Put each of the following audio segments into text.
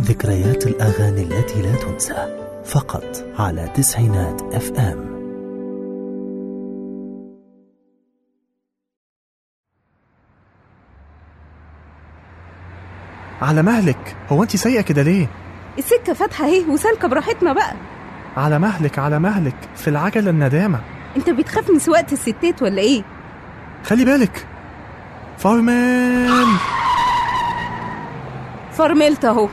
ذكريات الأغاني التي لا تنسى فقط على تسعينات اف ام على مهلك هو انت سايقه كده ليه السكة فاتحة اهي وسالكة براحتنا بقى على مهلك على مهلك في العجله الندامه انت بتخاف من سواقة الستات ولا ايه؟ خلي بالك فارمان فرملت اهو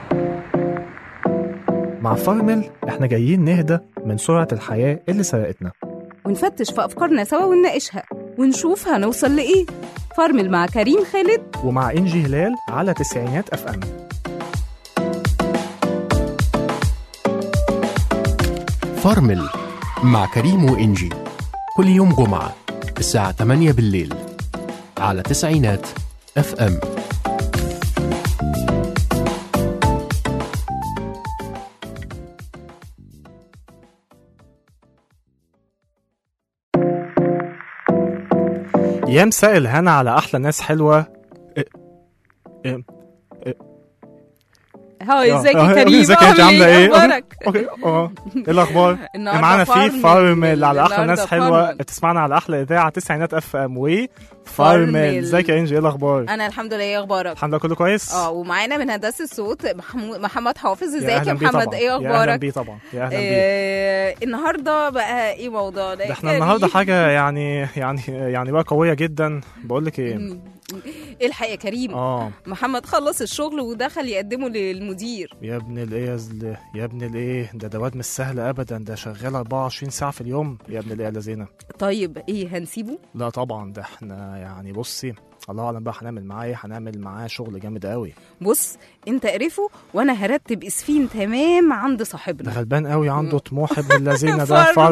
مع فارمل احنا جايين نهدى من سرعه الحياه اللي سرقتنا ونفتش في أفكارنا سوا ونناقشها ونشوف هنوصل لإيه فرمل مع كريم خالد ومع انجي هلال على تسعينات اف ام فرمل مع كريم وإنجي كل يوم جمعة الساعة 8 بالليل على تسعينات اف ام يا مساء الهنا على احلى ناس حلوه إيه- إيه- هاي آه، ازيك آه، يا كريم ازيك يا انت عامله ايه اخبارك اوكي اه ايه الاخبار النهاردة معانا في فارمل. فارمل على احلى النهاردة ناس حلوه فارمل. تسمعنا على احلى اذاعه تسعينات اف ام و فارمل. فارمل ازيك يا انجي ايه الاخبار انا الحمد لله ايه اخبارك الحمد لله كله كويس اه ومعانا من هندسه الصوت محمود محمد حافظ يا ازيك يا أهلاً بيه محمد طبعاً. ايه يا اهلا اخبارك بيه طبعا يا اهلا بيه آه النهارده بقى ايه موضوعنا ده يا احنا النهارده كريم؟ حاجه يعني يعني يعني بقى قويه جدا بقول لك ايه مم. الحق يا كريم اه محمد خلص الشغل ودخل يقدمه للمدير يا ابن الايه يا زل- يا ابن الايه ده ده واد مش سهل ابدا ده شغال 24 ساعه في اليوم يا ابن الايه يا لذينه طيب ايه هنسيبه لا طبعا ده احنا يعني بصي الله اعلم بقى هنعمل معاه ايه هنعمل معاه شغل جامد قوي بص انت قرفه وانا هرتب اسفين تمام عند ده صاحبنا غلبان قوي عنده طموح ابن اللذينه ده فرمل.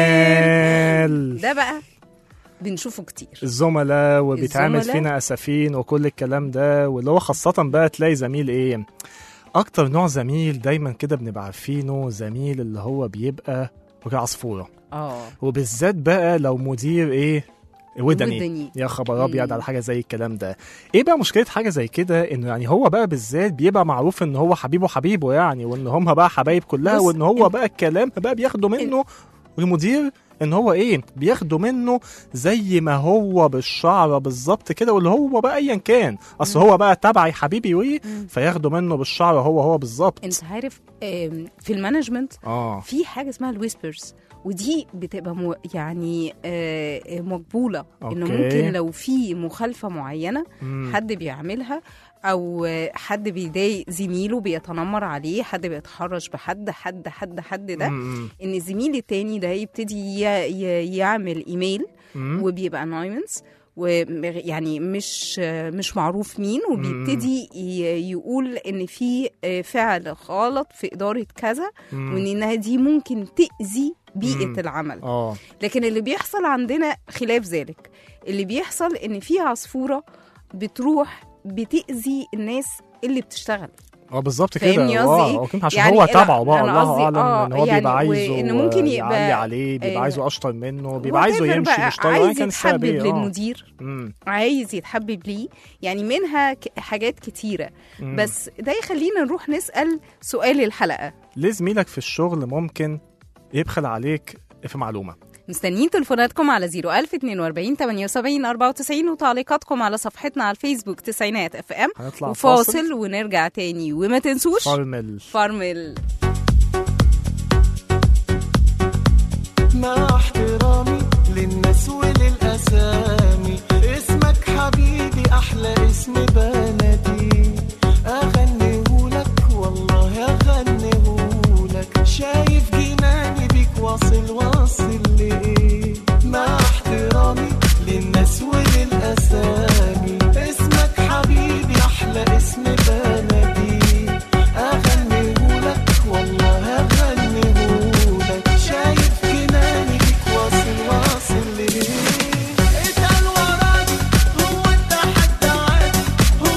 فارمل ده بقى بنشوفه كتير الزملاء وبيتعمل الزملاء. فينا اسفين وكل الكلام ده واللي هو خاصة بقى تلاقي زميل ايه اكتر نوع زميل دايما كده بنبقى عارفينه زميل اللي هو بيبقى وجع عصفورة اه وبالذات بقى لو مدير ايه ودني ودني. يا خبر ابيض مم. على حاجه زي الكلام ده ايه بقى مشكله حاجه زي كده انه يعني هو بقى بالذات بيبقى معروف ان هو حبيبه حبيبه يعني وان هم بقى حبايب كلها بص، وان هو إن- بقى الكلام بقى بياخدوا منه المدير ان هو ايه بياخدوا منه زي ما هو بالشعره بالظبط كده واللي هو بقى ايا كان اصل هو بقى تبعي حبيبي وايه مم. فياخدوا منه بالشعره هو هو بالظبط انت عارف آم، في المانجمنت اه في حاجه اسمها الويسبرز ودي بتبقى مو يعني آه، آه، مقبوله انه أوكي. ممكن لو في مخالفه معينه مم. حد بيعملها او آه، حد بيضايق زميله بيتنمر عليه حد بيتحرش بحد حد حد حد ده مم. ان الزميل التاني ده يبتدي ي- ي- يعمل ايميل مم. وبيبقى انونيمنس ويعني مش مش معروف مين وبيبتدي ي- يقول ان في فعل غلط في اداره كذا مم. وان انها دي ممكن تاذي بيئه مم. العمل اه لكن اللي بيحصل عندنا خلاف ذلك اللي بيحصل ان في عصفوره بتروح بتاذي الناس اللي بتشتغل اه بالظبط كده فاهمني قصدي اه إيه؟ هو يمكن عشان يعني هو لا، تبعه بقى أنا الله قصدي اعلم آه، ان هو يعني بيبقى عايزه وإنه ممكن يبقى- يعلي عليه بيبقى آه، عايزه اشطر منه بيبقى عايزه whatever يمشي بقى، مش طايق عايز كان يتحبب السبب إيه؟ آه. للمدير مم. عايز يتحبب ليه يعني منها ك- حاجات كتيرة مم. بس ده يخلينا نروح نسأل سؤال الحلقة ليه زميلك في الشغل ممكن يبخل عليك في معلومه مستنيين تليفوناتكم على 01042 78 94 وتعليقاتكم على صفحتنا على الفيسبوك تسعينات اف ام هنطلع وفاصل ونرجع تاني وما تنسوش فارمل فارمل مع احترامي للناس وللأسامي اسمك حبيبي أحلى اسم بلدي أغنيهولك والله أغنيهولك شايف جناني بيك واصل واصل لإيه مع احترامي للناس وللأسامي اسمك حبيبي أحلى اسم بلدي أغنيهولك والله أغنيهولك شايف جناني بيك واصل واصل ليه اتقل وراني هو انت حد عادي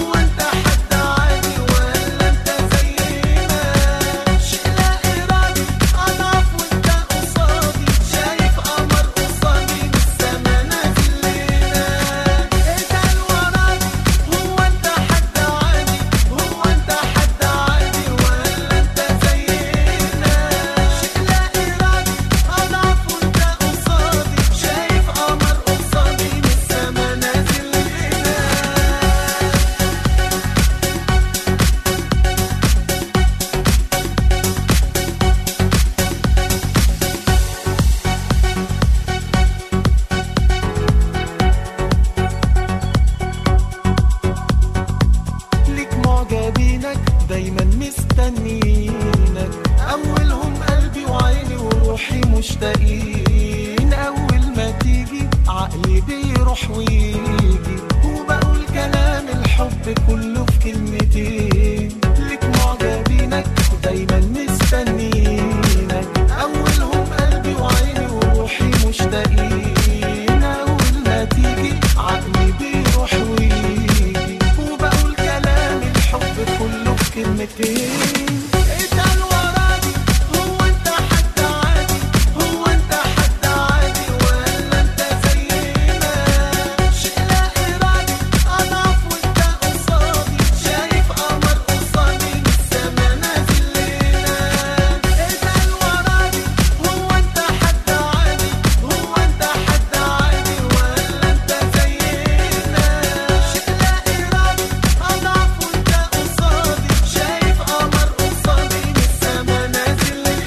معجبينك دايما مستنيينك اولهم قلبي وعيني وروحي مشتاقين اول ما تيجي عقلي بيروح ويجي وبقول كلام الحب كله في كلمتين لك معجبينك دايما مستنيينك اولهم قلبي وعيني وروحي مشتاقين اول ما تيجي عقلي بيروح ويجي وبقول كلام الحب كله في كلمتين اتقل وراني هو انت حد عادي هو انت حد عادي ولا انت زينا شيء لا ارادي اضعف وانت قصادي شايف قمر قصادي من السما نازل لينا اتقل وراني هو انت حد عادي هو انت حد عادي ولا انت زينا شيء لا ارادي اضعف وانت قصادي شايف قمر قصادي من السما نازل لينا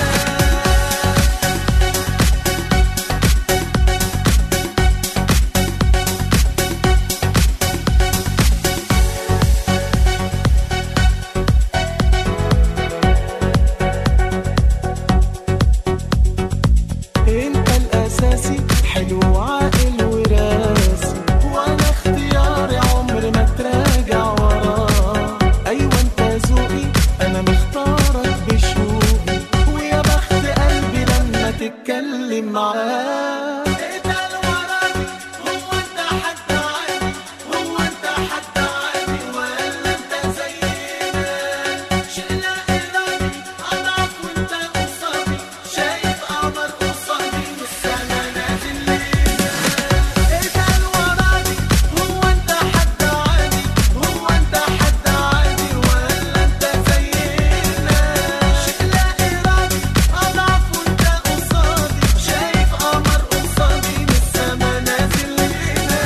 انت الاساسي حلو وعاقل وراسي وانا اختياري عمر ما تراجع وراه ايوه انت ذوقي انا مختارك بشوقي ويا بخت قلبي لما تتكلم معاه اتقل وراني هو انت حد عادي هو انت حد عادي ولا انت زينا شيء لا ارادي اضعف وانت قصادي شايف قمر قصادي من السما نازل لينا اتقل وراني هو انت حد عادي هو انت حد عادي ولا انت زينا شيء لا ارادي اضعف وانت قصادي شايف قمر قصادي من السما نازل لينا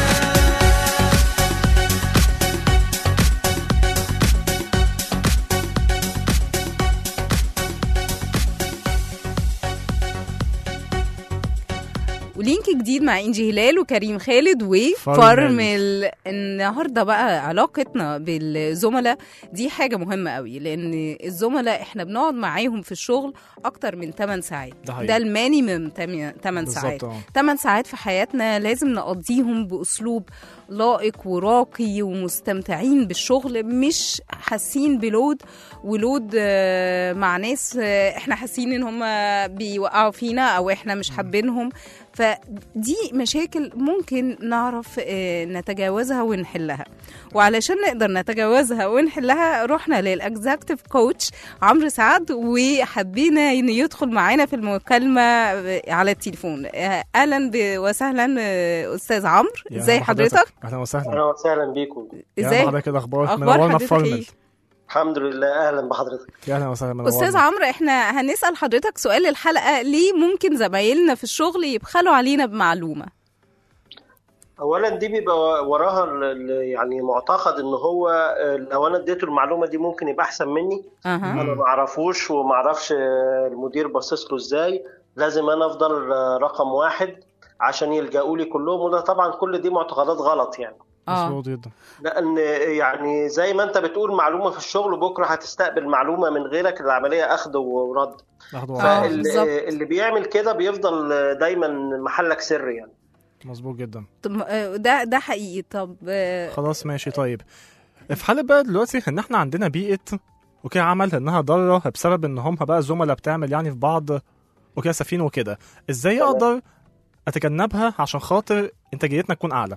ولينك جديد مع انجي هلال وكريم خالد فرمل. وفرمل النهارده بقى علاقتنا بالزملاء دي حاجه مهمه قوي لان الزملاء احنا بنقعد معاهم في الشغل اكتر من 8 ساعات ده حقيقي. ده المينيمم 8 ساعات بالظبط اه 8 ساعات في حياتنا لازم نقضيهم باسلوب لائق وراقي ومستمتعين بالشغل مش حاسين بلود ولود آه، مع ناس آه، احنا حاسين ان هم بيوقعوا فينا او احنا مش حابينهم فدي مشاكل ممكن نعرف آه، نتجاوزها ونحلها وعلشان نقدر نتجاوزها ونحلها رحنا للاكزاكتيف كوتش عمرو سعد وحبينا ان يدخل معانا في المكالمه على التليفون آه، اهلا ب- وسهلا آه، استاذ عمرو يا ازي أهلا حضرتك اهلا وسهلا اهلا وسهلا بيكم يا ازاي حضرتك إيه الاخبار أخبار منورنا حضرتك في فرمل إيه؟ الحمد لله اهلا بحضرتك يا اهلا وسهلا منورنا استاذ عمرو احنا هنسال حضرتك سؤال الحلقه ليه ممكن زمايلنا في الشغل يبخلوا علينا بمعلومه اولا دي بيبقى وراها ال- ال- يعني معتقد ان هو آه، لو انا اديته المعلومه دي ممكن يبقى احسن مني اها انا ما اعرفوش وما اعرفش آه، المدير باصص له ازاي لازم انا افضل آه، رقم واحد عشان يلجأوا لي كلهم وده طبعا كل دي معتقدات غلط يعني اه مظبوط جدا لان يعني زي ما انت بتقول معلومه في الشغل بكره هتستقبل معلومه من غيرك العمليه اخذ ورد لحظه آه. واحدة. بالظبط. فاللي بيعمل كده بيفضل دايما محلك سر يعني مظبوط جدا طب آه، ده ده حقيقي طب آه، خلاص ماشي طيب في حالة بقى دلوقتي ان احنا عندنا بيئة اوكي عمل انها ضارة بسبب ان هم بقى زملاء بتعمل يعني في بعض اوكي سفين وكده ازاي تمام. اقدر اتجنبها عشان خاطر انتاجيتنا تكون اعلى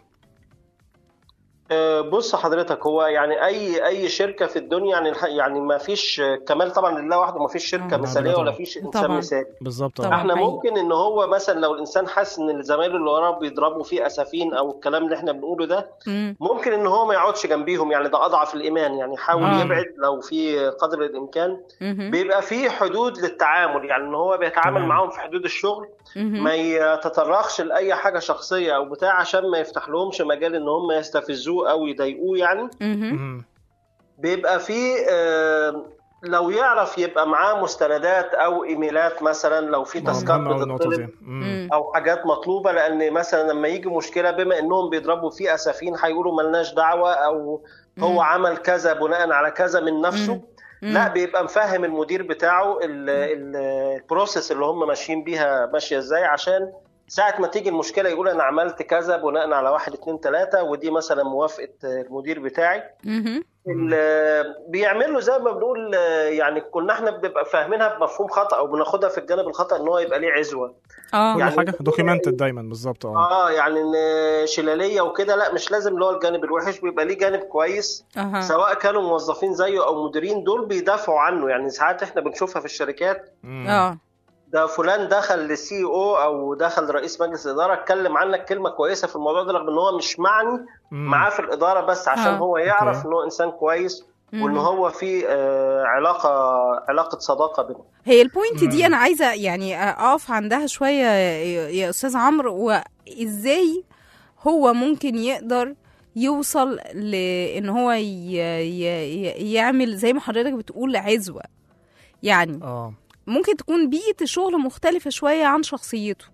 آه، بص حضرتك هو يعني اي اي شركه في الدنيا يعني الح- يعني ما فيش كمال طبعا لله وحده ما فيش شركه آه. مثاليه طبعاً. ولا فيش انسان طبعاً. مثالي بالظبط طبعاً. آه. احنا حقيقي. ممكن ان هو مثلا لو الانسان حاسس ان زمايله اللي وراه بيضربوا فيه اسفين او الكلام اللي احنا بنقوله ده مم. ممكن ان هو ما يقعدش جنبيهم يعني ده اضعف الايمان يعني حاول آه. يبعد لو في قدر الامكان مهم. بيبقى في حدود للتعامل يعني ان هو بيتعامل تمام. معاهم في حدود الشغل مهم. ما يتطرقش لاي حاجه شخصيه او بتاع عشان ما يفتح لهمش مجال ان هم يستفزوه او يضايقوه يعني مهم. مم. بيبقى في آه، لو يعرف يبقى معاه مستندات او ايميلات مثلا لو في تاسكات مهمة أوي النقطة دي بتطلب مم. مم. او حاجات مطلوبه لان مثلا لما يجي مشكله بما انهم بيضربوا فيه اسفين هيقولوا ملناش دعوه او هو عمل كذا بناء على كذا من نفسه مم. لا بيبقى مفهم المدير بتاعه ال- ال- البروسيس اللي هم ماشيين بيها ماشيه ازاي عشان ساعة ما تيجي المشكلة يقول أنا عملت كذا بناء على واحد اتنين تلاتة ودي مثلا موافقة المدير بتاعي مهم. ال- بيعملوا زي ما بنقول آه، يعني كنا احنا بنبقى فاهمينها بمفهوم خطأ أو بناخدها في الجانب الخطأ إن هو يبقى ليه عزوة اه كل يعني- حاجه دوكيومنتد دايما بالظبط اه اه يعني ان شلاليه وكده لا مش لازم اللي هو الجانب الوحش بيبقى ليه جانب كويس اها سواء كانوا موظفين زيه او مديرين دول بيدافعوا عنه يعني ساعات احنا بنشوفها في الشركات مم. اه ده فلان دخل للسي او او دخل رئيس مجلس الاداره اتكلم عنك كلمه كويسه في الموضوع ده رغم ان هو مش معني مم. معاه في الاداره بس عشان آه. هو يعرف أوكي. ان هو انسان كويس وان مم. هو في آه، علاقه علاقه صداقه بينهم هي البوينت دي مم. انا عايزه يعني اقف عندها شويه يا يا استاذ عمرو وازاي هو ممكن يقدر يوصل لان هو ي... ي... ي- يعمل زي ما حضرتك بتقول عزوه يعني اه ممكن تكون بيئه الشغل مختلفه شويه عن شخصيته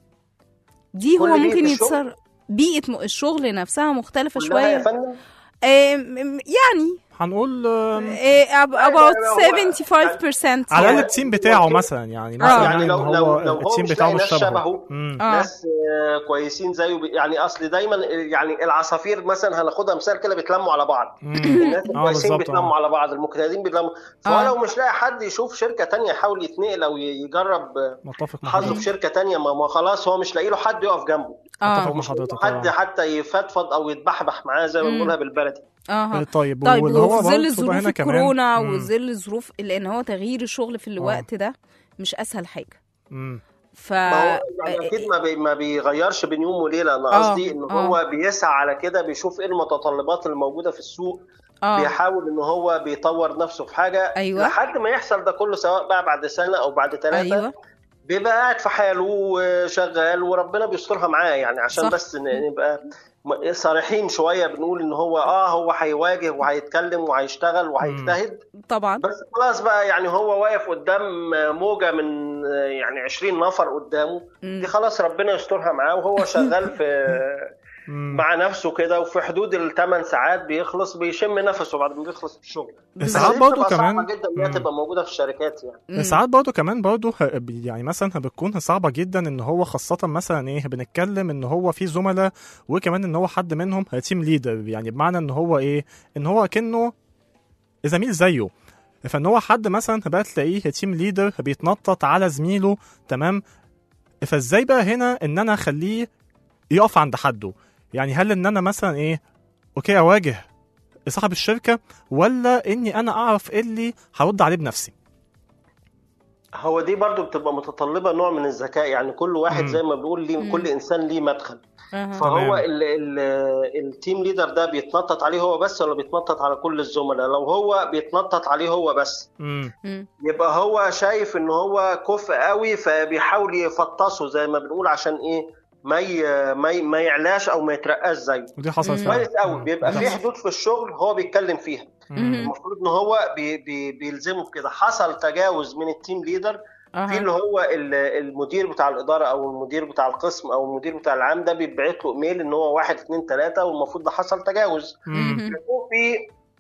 دي هو كل بيئة ممكن الشغل؟ يتصرف بيئه م- الشغل نفسها مختلفه كلها يا شويه فندم آم، يعني هنقول آم، آه، ab- about هو- 75% على الاقل يعني. التيم بتاعه مثلا يعني مثلا آه. يعني إن لو هو لو لو هو التيم مش بتاعه لاقي مش ناس شبهه شبهه مم. آه. ناس آه، كويسين زيه بي- يعني اصل دايما يعني العصافير مثلا هناخدها مثال كده بيتلموا على بعض مم. الناس اه الكويسين بالظبط بيتلموا اه على بعض المجتهدين بيتلموا فهو آه. لو مش لاقي حد يشوف شركه تانية يحاول يتنقل او ي- يجرب آه، متفق مع حظه حضرتك في شركه تانية ما ما خلاص هو مش لاقي له حد يقف جنبه اه متفق مع حضرتك حد آه. حتى يفضفض او يتبحبح معاه زي ما مم. بنقولها بالبلدي اه طيب طيب واللي هو وفي ظل برضه ظروف بقى هنا كمان الكورونا مم. وظل ظروف لان هو تغيير الشغل في الوقت ده مش اسهل حاجه مم. ف ما هو يعني اكيد ما, بي ما بيغيرش بين يوم وليله انا آه، قصدي ان آه. هو بيسعى على كده بيشوف ايه المتطلبات الموجوده في السوق اه بيحاول ان هو بيطور نفسه في حاجه أيوة. لحد ما يحصل ده كله سواء بقى بعد سنه او بعد ثلاثه ايوه بيبقى قاعد في حاله وشغال وربنا بيسترها معاه يعني عشان صح. بس ن- نبقى م- صريحين شويه بنقول ان هو اه هو هيواجه وهيتكلم وهيشتغل وهيجتهد طبعا بس خلاص بقى يعني هو واقف قدام موجه من يعني 20 نفر قدامه مم. دي خلاص ربنا يسترها معاه وهو شغال في مم. مع نفسه كده وفي حدود الثمان ساعات بيخلص بيشم نفسه بعد ما بيخلص من الشغل بس ساعات دي برضه بتبقى كمان- صعبه جدا انها مم. تبقى موجوده في الشركات يعني مم. ساعات برضه كمان برضه ه- يعني مثلا بتكون صعبة جدا ان هو خاصة مثلا ايه بنتكلم ان هو في زملاء وكمان ان هو حد منهم تيم ليدر يعني بمعنى ان هو ايه ان هو كأنه زميل زيه فان هو حد مثلا بقى تلاقيه تيم ليدر بيتنطط على زميله تمام فازاي بقى هنا ان انا اخليه يقف عند حده يعني هل ان انا مثلا ايه اوكي اواجه صاحب الشركة ولا اني انا اعرف ايه اللي هرد عليه بنفسي هو دي برضو بتبقى متطلبه نوع من الذكاء يعني كل واحد مم. زي ما بنقول ليه مم. كل انسان ليه مدخل أها. فهو تمام. ال ال التيم ليدر ده بيتنطط عليه هو بس ولا بيتنطط على كل الزملاء لو هو بيتنطط عليه هو بس امم مم. يبقى هو شايف ان هو كفء قوي فبيحاول يفطسه زي ما بنقول عشان ايه ما ي... ما, ي... ما يعلاش او ما يترقاش زيه ودي حصلت مم. فعلا كويس قوي مم. بيبقى في بتحصل. حدود في الشغل هو بيتكلم فيها مم. المفروض ان هو بي... بي... بيلزمه بكده حصل تجاوز من التيم ليدر في أها. اللي هو ال- المدير بتاع الاداره او المدير بتاع القسم او المدير بتاع العام ده بيتبعت له ايميل ان هو واحد اتنين تلاته والمفروض ده حصل تجاوز مم. مم. يكون في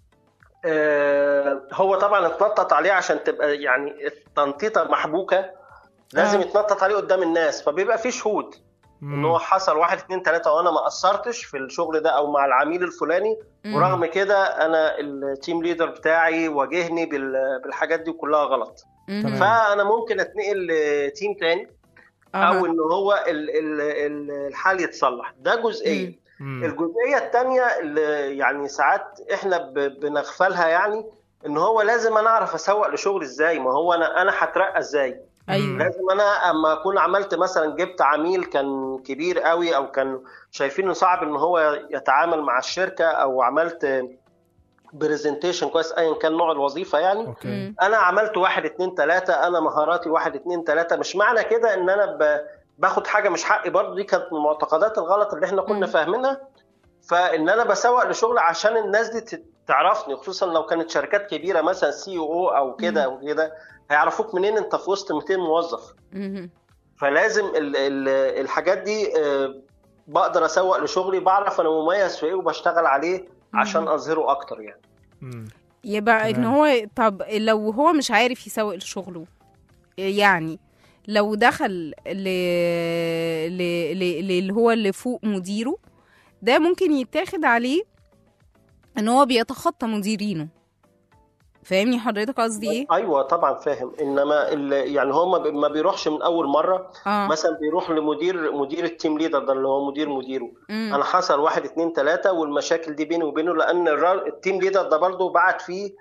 آه هو طبعا اتنطط عليه عشان تبقى يعني التنطيطه محبوكه لازم آه. يتنطط عليه قدام الناس فبيبقى في شهود ان مم. هو حصل واحد اتنين تلاته وانا ما قصرتش في الشغل ده او مع العميل الفلاني مم. ورغم كده انا التيم ليدر بتاعي واجهني بال- بالحاجات دي كلها غلط مم. تمام. فانا ممكن اتنقل لتيم تاني أها. او ان هو ال- ال- ال- الحال يتصلح ده جزئيه مم. الجزئيه الثانيه اللي يعني ساعات احنا ب- بنغفلها يعني ان هو لازم انا اعرف اسوق لشغل ازاي ما هو انا انا هترقى ازاي ايوه لازم انا اما اكون عملت مثلا جبت عميل كان كبير قوي او كان شايفينه صعب ان هو يتعامل مع الشركه او عملت برزنتيشن كويس ايا كان نوع الوظيفه يعني اوكي مم. انا عملت واحد اتنين تلاتة انا مهاراتي واحد اتنين تلاتة مش معنى كده ان انا ب... باخد حاجة مش حقي برضو دي كانت من المعتقدات الغلط اللي احنا كنا مم. فاهمينها فان انا بسوق لشغل عشان الناس دي ت- تعرفني خصوصا لو كانت شركات كبيرة مثلا سي او او كده او كده هيعرفوك منين انت في وسط 200 موظف مم. فلازم ال... ال... الحاجات دي آه، بقدر اسوق لشغلي بعرف انا مميز في ايه وبشتغل عليه عشان اظهره اكتر يعني مم. يبقى ان تمام. هو طب لو هو مش عارف يسوق لشغله يعني لو دخل ل... ل... ل... اللي هو اللي فوق مديره ده ممكن يتاخد عليه ان هو بيتخطى مديرينه فاهمني حضرتك قصدي ايه؟ ايوه طبعا فاهم انما ال- يعني هو ما بي- ما بيروحش من اول مره اه مثلا بيروح لمدير مدير التيم ليدر ده اللي هو مدير مديره مم. انا حصل واحد اتنين تلاته والمشاكل دي بيني وبينه لان الرا- التيم ليدر ده برضه بعت فيه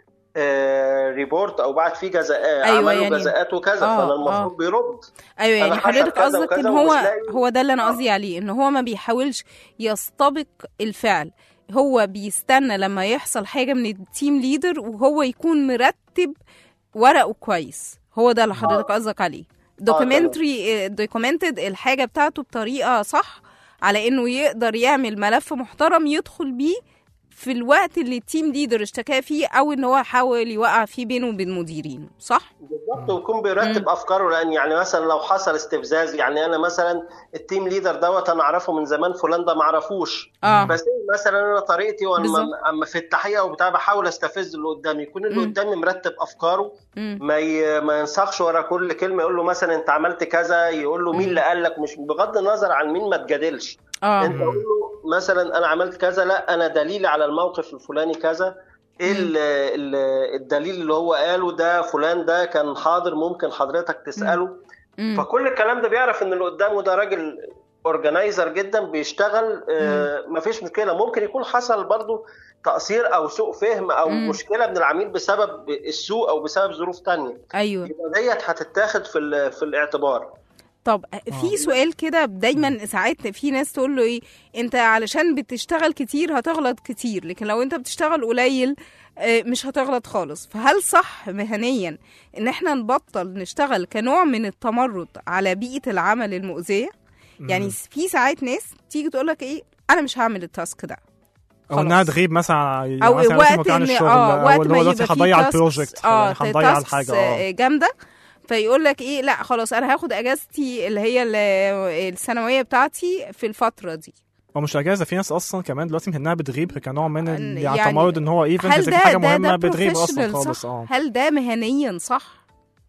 آه ريبورت او بعت فيه جزاء أيوة، عملوا يعني- جزاءات وكذا آه، فانا آه. المفروض بيرد ايوه يعني أنا حصل حضرتك كذا قصدك ان وكذا هو ومش لاقي- هو ده اللي انا آه. قصدي عليه ان هو ما بيحاولش يستبق الفعل هو بيستنى لما يحصل حاجه من التيم ليدر وهو يكون مرتب ورقه كويس هو ده اللي حضرتك قصدك عليه دوكيومنتري دوكيومنتد الحاجه بتاعته بطريقه صح على انه يقدر يعمل ملف محترم يدخل بيه في الوقت اللي التيم ليدر اشتكى فيه او ان هو حاول يوقع فيه بينه وبين مديرينه صح؟ بالظبط ويكون بيرتب افكاره لان يعني مثلا لو حصل استفزاز يعني انا مثلا التيم ليدر دوت انا اعرفه من زمان فلان ده ما اعرفوش اه بس مثلا انا طريقتي بالظبط. واما اما في التحقيق وبتاع بحاول استفز اللي قدامي يكون اللي مم. قدامي مرتب افكاره مم. ما ي... ما ينساقش ورا كل كلمه يقول له مثلا انت عملت كذا يقول له مين اللي قال لك مش بغض النظر عن مين ما تجادلش اه انت قول له مثلا انا عملت كذا لا انا دليلي على الموقف الفلاني كذا ايه ال- ال- الدليل اللي هو قاله ده فلان ده كان حاضر ممكن حضرتك تساله مم. فكل الكلام ده بيعرف ان اللي قدامه ده راجل اورجنايزر جدا بيشتغل آه مفيش مشكله ممكن يكون حصل برضو تقصير او سوء فهم او مم. مشكله من العميل بسبب السوء او بسبب ظروف تانية ايوه يبقى ديت هتتاخد في ال- في الاعتبار طب في سؤال كده دايما ساعات في ناس تقول له ايه انت علشان بتشتغل كتير هتغلط كتير لكن لو انت بتشتغل قليل آه، مش هتغلط خالص فهل صح مهنيا ان احنا نبطل نشتغل كنوع من التمرد على بيئة العمل المؤذية يعني في ساعات ناس تيجي تقول لك ايه انا مش هعمل التاسك ده او انها خلاص. تغيب مثلا يعني او مثلا وقت مكان ان الشغل اه او وقت اللي ما هو دلوقتي يبقى هضيع في البروجكت اه يعني هنضيع tasks، الحاجه اه آه، جامده فيقول لك ايه لا خلاص انا هاخد اجازتي اللي هي ال- السنويه بتاعتي في الفتره دي هو مش اجازه في ناس اصلا كمان دلوقتي مهنها بتغيب كنوع من ال- يعني- يعني تمرد ان هو ايفنت هل في ده حاجه ده مهمه ده بتغيب اصلا professional خالص صح؟ اه هل ده مهنيا صح؟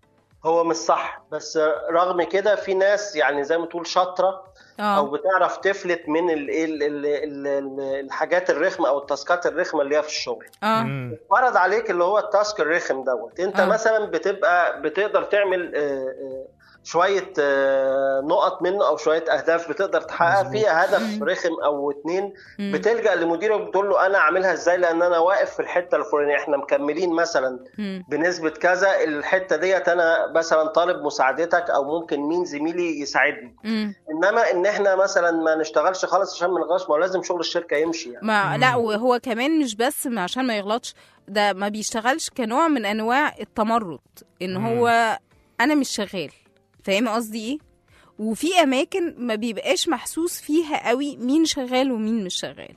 هو مش صح بس رغم كده في ناس يعني زي ما تقول شاطره او اه بتعرف تفلت من ال ال ال ال ال الحاجات الرخمه او التاسكات الرخمه اللي هي في الشغل اه مم. فرض عليك اللي هو التاسك الرخم دوت انت آه. آه. مثلا بتبقى بتقدر تعمل آه، آه، شويه آه، نقط منه او شويه اهداف بتقدر تحقق مظبوط. فيها هدف مم. رخم او اتنين مم. بتلجا لمديرك بتقول له انا عاملها ازاي لان انا واقف في الحته الفلانيه احنا مكملين مثلا مم. بنسبه كذا الحته ديت انا مثلا طالب مساعدتك او ممكن مين زميلي يساعدني مم. انما ان احنا مثلا ما نشتغلش خالص عشان ما نغلطش ما هو لازم شغل الشركه يمشي يعني ما لا وهو كمان مش بس ما- عشان ما يغلطش ده ما بيشتغلش كنوع من انواع التمرد ان مم. هو انا مش شغال فاهم قصدي ايه وفي اماكن ما بيبقاش محسوس فيها قوي مين شغال ومين مش شغال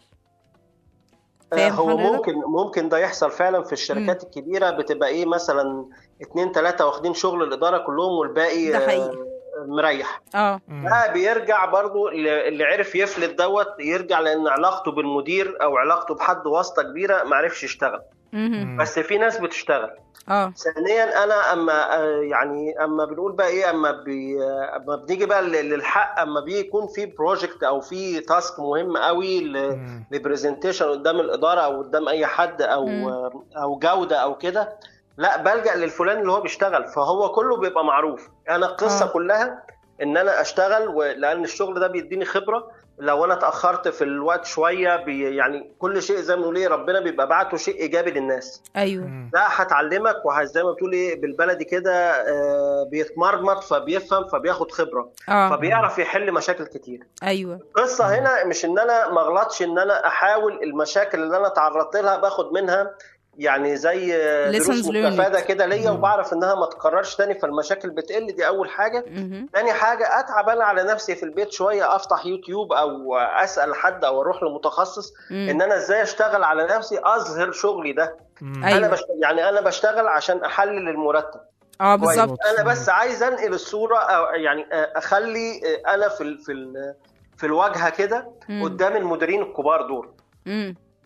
آه، فاهم هو حضرتك؟ ممكن ممكن ده يحصل فعلا في الشركات الكبيره بتبقى ايه مثلا اتنين تلاته واخدين شغل الاداره كلهم والباقي ده آه، حقيقي. مريح اه مم. ده بيرجع برضو اللي اللي عرف يفلت دوت يرجع لان علاقته بالمدير او علاقته بحد واسطه كبيره ما عرفش يشتغل مهم. بس في ناس بتشتغل اه ثانيا انا اما آه، يعني اما بنقول بقى ايه اما بي آه، اما بنيجي بقى لل- للحق اما بيكون في بروجكت او في تاسك مهم قوي ل- مم. لبرزنتيشن قدام الاداره او قدام اي حد او مم. او جوده او كده لا بلجا للفلان اللي هو بيشتغل فهو كله بيبقى معروف انا القصه آه. آه. كلها ان انا اشتغل و- لان الشغل ده بيديني خبره لو انا اتاخرت في الوقت شويه بي يعني كل شيء زي ما بنقول ايه ربنا بيبقى بعته شيء ايجابي للناس ايوه مم. ده هتعلمك وزي ما بتقول ايه بالبلدي كده آه، بيتمرمط فبيفهم فبياخد خبره اه فبيعرف يحل مشاكل كتير ايوه القصه هنا مش ان انا ما اغلطش ان انا احاول المشاكل اللي انا تعرضت لها باخد منها يعني زي دروس Lessons learned. مستفاده كده ليا مم. وبعرف انها ما تكررش تاني فالمشاكل بتقل دي اول حاجه مهم. تاني حاجه اتعب انا على نفسي في البيت شويه افتح يوتيوب او اسال حد او اروح لمتخصص مم. ان انا ازاي اشتغل على نفسي اظهر شغلي ده مم. أيوة. انا بشت... يعني انا بشتغل عشان احلل المرتب اه كويس. بالظبط انا بس عايز انقل الصوره أو يعني اخلي انا في ال... في ال... في الواجهه كده مم. قدام المديرين الكبار دول مم.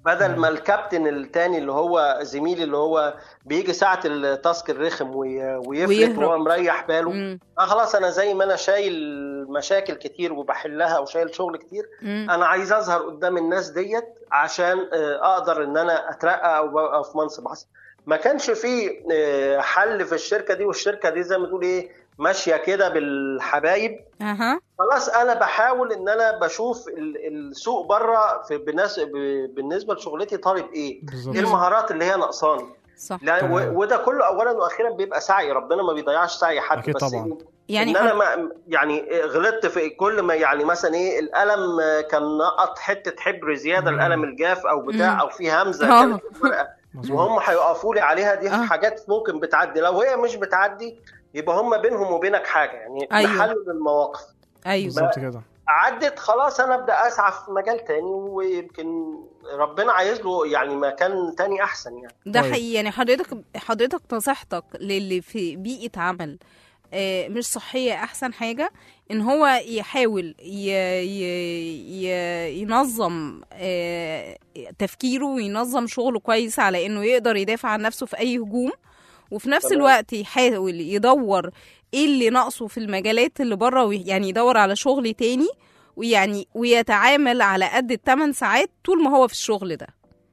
بدل ما الكابتن التاني اللي هو زميلي اللي هو بيجي ساعة التاسك الرخم وي- ويفلت ويهرب. وهو مريح باله مم. اه خلاص انا زي ما انا شايل مشاكل كتير وبحلها وشايل شغل كتير مم. انا عايز اظهر قدام الناس ديت عشان آه، اقدر ان انا اترقى او ابقى في منصب احسن ما كانش في آه، حل في الشركه دي والشركه دي زي ما تقول ايه ماشيه كده بالحبايب اها خلاص انا بحاول ان انا بشوف ال- السوق بره في بالناس- ب- بالنسبه لشغلتي طالب ايه بالظبط ايه المهارات اللي هي ناقصاني صح لا تمام. و- وده كله اولا واخيرا بيبقى سعي ربنا ما بيضيعش سعي حد أكيد بس طبعاً. إيه؟ يعني ان انا ما يعني غلطت في كل ما يعني مثلا ايه القلم كان نقط حته حبر زياده مم. القلم الجاف او مم. بتاع او في همزه آه. كانت في الورقه مظبوط وهم هيقفوا لي عليها دي آه. حاجات ممكن بتعدي لو هي مش بتعدي يبقى هم بينهم وبينك حاجه يعني أيوة. نحلل المواقف ايوه بالظبط كده عدت خلاص انا ابدا اسعى في مجال تاني ويمكن ربنا عايز له يعني مكان تاني احسن يعني ده طيب. حقيقي يعني حضرتك حضرتك نصيحتك للي في بيئة عمل آه، مش صحية أحسن حاجة إن هو يحاول ي... ي... ي... ينظم آه، تفكيره وينظم شغله كويس على إنه يقدر يدافع عن نفسه في أي هجوم وفي نفس تمام. الوقت يحاول يدور إيه اللي ناقصه في المجالات اللي بره وي- يعني يدور على شغل تاني ويعني ويتعامل على قد الثمان ساعات طول ما هو في الشغل ده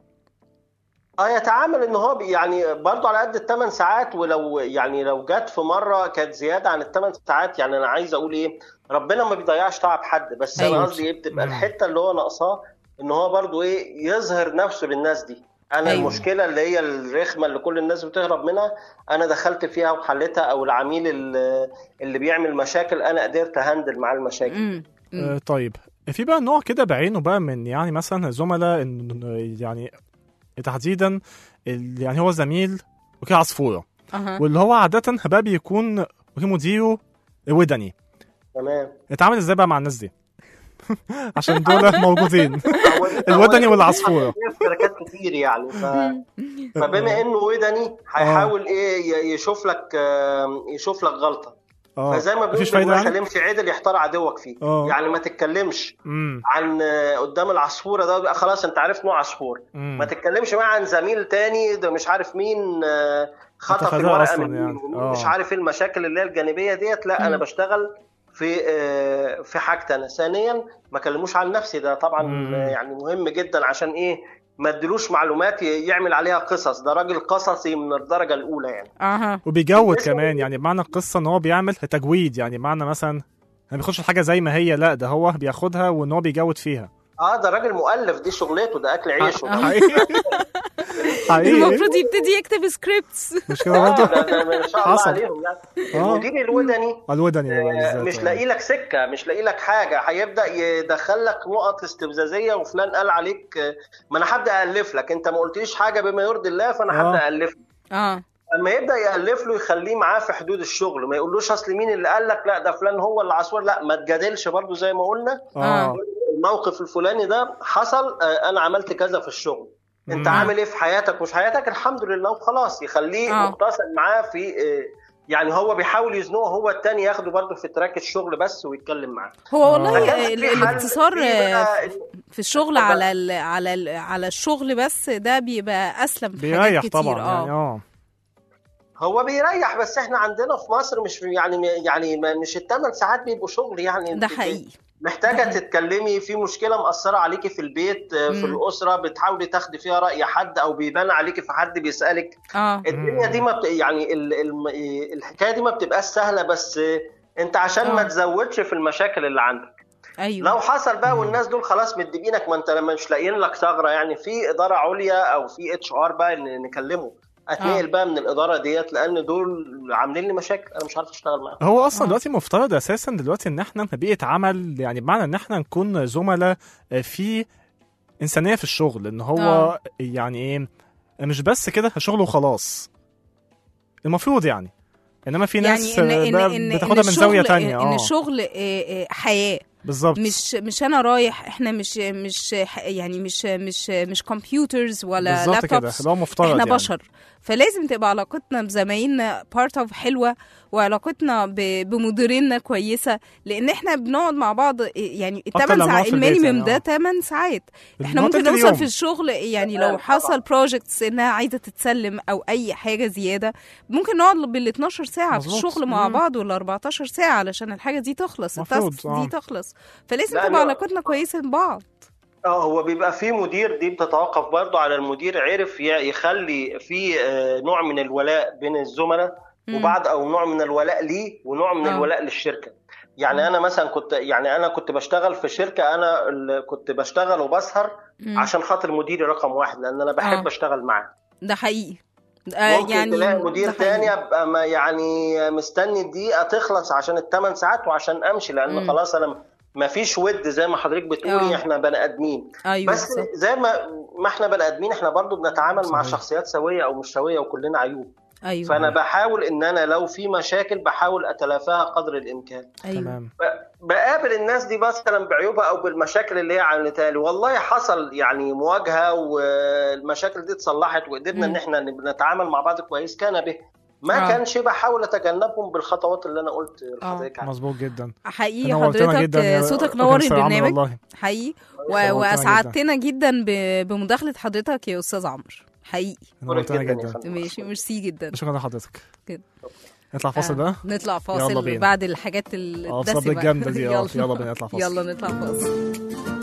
اه يتعامل ان هو بي- يعني برضه على قد الثمان ساعات ولو يعني لو جت في مره كانت زياده عن الثمان ساعات يعني انا عايز اقول ايه ربنا ما بيضيعش تعب حد بس أيوة. انا قصدي ايه بتبقى مم. الحته اللي هو ناقصاه ان هو برضه ايه يظهر نفسه للناس دي انا أيوة. أيوة. المشكله اللي هي الرخمه اللي كل الناس بتهرب منها انا دخلت فيها وحلتها او العميل اللي, اللي بيعمل مشاكل انا قدرت اهندل معاه المشاكل مم. مم. آه طيب في بقى نوع كده بعينه بقى من يعني مثلا زملاء إن- يعني تحديدا ال- يعني هو زميل وكده عصفوره أها. واللي هو عاده بقى بيكون مديره ودني تمام اتعامل ازاي بقى مع الناس دي عشان دول موجودين هو- الودني هو- والعصفورة. في شركات كتير يعني ف... فبما انه ودني هيحاول ايه ي- يشوف لك آه، يشوف لك غلطه اه فزي ما مفيش بيقول فايده ما يعني تكلمش عدل يحتار عدوك فيه اه. يعني ما تتكلمش امم عن آه، قدام العصفوره ده بقى خلاص انت عارف نوع عصفور أمم. ما تتكلمش معاه عن زميل تاني ده مش عارف مين آه، خطف متفاداه الورقه أصلاً من يعني. مين ومين اه. مش عارف ايه المشاكل اللي هي الجانبيه ديت لا انا مم. بشتغل في آه، في حاجتي انا ثانيا ما كلموش عن نفسي ده طبعا مم. آه، يعني مهم جدا عشان ايه ما ادلوش معلومات ي- يعمل عليها قصص ده راجل قصصي من الدرجه الاولى يعني اها وبيجود اسمه كمان ايه؟ يعني بمعنى القصه ان هو بيعمل تجويد يعني معنى مثلا ما بياخدش الحاجه زي ما هي لا ده هو بياخدها وان هو بيجود فيها اه ده راجل مؤلف دي شغلته ده اكل عيشه ده. حقيقي حقيقي المفروض يبتدي يكتب سكريبتس مش كده آه، برضه ده- ده ما شاء الله حصل. عليهم يعني اه المدير الودني الودني آه، بالذات مش يعني. لاقي لك سكه مش لاقي لك حاجه هيبدا يدخل لك نقط استفزازيه وفلان قال عليك آه، ما انا هبدا الف لك انت ما قلتليش حاجه بما يرضي الله فانا آه. هبدا الف لك. اه اما يبدا يالف له يخليه معاه في حدود الشغل ما يقولوش اصل مين اللي قال لك لا ده فلان هو اللي عصفور لا ما تجادلش برضو زي ما قلنا اه الموقف الفلاني ده حصل آه، انا عملت كذا في الشغل انت مم. عامل ايه في حياتك ومش حياتك الحمد لله وخلاص يخليه آه. متصل معاه في آه، يعني هو بيحاول يزنقه هو التاني ياخده برضه في تراك الشغل بس ويتكلم معاه هو آه. والله ما كانش ال- في حل الاقتصار في آه، بقى- في الشغل اتفضل. على ال على ال على الشغل بس ده بيبقى اسلم في حاجات بيريح كتير طبعا يعني اه اه هو بيريح بس احنا عندنا في مصر مش يعني يعني ما- مش الثمان ساعات بيبقوا شغل يعني ده انت حقيقي محتاجه تتكلمي في مشكله مأثره عليكي في البيت آه، في مم. الاسره بتحاولي تاخدي فيها راي حد او بيبان عليكي في حد بيسالك اه الدنيا دي ما بت... يعني ال... ال... الحكايه دي ما بتبقاش سهله بس انت عشان ما آه. تزودش في المشاكل اللي عندك ايوه لو حصل بقى والناس دول خلاص مدبينك ما انت لما مش لاقيين لك ثغره يعني في اداره عليا او في اتش ار بقى ن- نكلمه اتنقل آه. بقى من الاداره ديت لان دول عاملين لي مشاكل انا مش عارف اشتغل معاهم هو اصلا آه. دلوقتي مفترض اساسا دلوقتي ان احنا بيئه عمل يعني بمعنى ان احنا نكون زملاء آه، في انسانيه في الشغل ان هو آه. يعني ايه مش بس كده شغل وخلاص المفروض يعني انما في ناس يعني ان آه، ان بقى ان بتاخدها إن من زاويه الشغل- تانية ان اه الشغل آه، آه، حياه بالظبط مش مش انا رايح احنا مش مش ح- يعني مش مش مش كمبيوترز ولا بالظبط كده لابتوبس اللي هو مفترض احنا يعني. بشر فلازم تبقى علاقتنا بزمايلنا بارت اوف حلوه وعلاقتنا ب- بمديريننا كويسه لان احنا بنقعد مع بعض يعني أكتر الثمان لما نقعد ساعات في البيت المينيمم يعني، ده آه. 8 ساعات احنا بنقعد ممكن تلت نوصل اليوم. في الشغل يعني تمام، لو حصل طبعاً. بروجكتس انها عايزه تتسلم او اي حاجه زياده ممكن نقعد بال 12 ساعه في مظبوط. الشغل مع مم. بعض ولا 14 ساعه علشان الحاجه دي تخلص مفروض، التاسك آه. دي تخلص فلازم لا، تبقى لا. علاقتنا كويسه ببعض اه هو بيبقى في مدير دي بتتوقف برضو على المدير عرف ي- يخلي في آه، نوع من الولاء بين الزملاء مم. وبعد او نوع من الولاء ليه ونوع من آه. الولاء للشركه يعني انا مثلا كنت يعني انا كنت بشتغل في شركه انا اللي كنت بشتغل وبسهر مم. عشان خاطر مديري رقم واحد لان انا بحب آه. اشتغل معاه ده حقيقي آه، ممكن يعني تلاقي ده مدير حقيقي. تاني ابقى ما يعني مستني الدقيقه تخلص عشان الثمان ساعات وعشان امشي لان مم. خلاص انا ما فيش ود زي ما حضرتك بتقولي آه. احنا بني ادمين ايوه بس بالظبط. زي ما ما احنا بني ادمين احنا برضو بنتعامل مع صحيح. شخصيات سويه او مش سويه وكلنا عيوب ايوه فانا بحاول ان انا لو في مشاكل بحاول اتلافاها قدر الامكان ايوه تمام ب- بقابل الناس دي مثلا بعيوبها او بالمشاكل اللي هي عملتها لي والله حصل يعني مواجهه والمشاكل دي اتصلحت وقدرنا مم. ان احنا نتعامل مع بعض كويس كان به ما آه. كانش بحاول اتجنبهم بالخطوات اللي انا قلت لحضرتك عنها مظبوط جدا حقيقي نورتنا حضرتك جدا يا صوتك أستاذ نور عمرو البرنامج والله حقيقي و... نورتنا واسعدتنا جدا ب... بمداخله حضرتك يا استاذ عمرو حقيقي نورتنا جدا يا جدا فندم. ماشي ميرسي جدا شكرا لحضرتك كده. نطلع فاصل بقى نطلع يلا فاصل بينا. بعد الحاجات اه الدسمه بصب الجامده دي اه يلا بينا نطلع فاصل يلا نطلع فاصل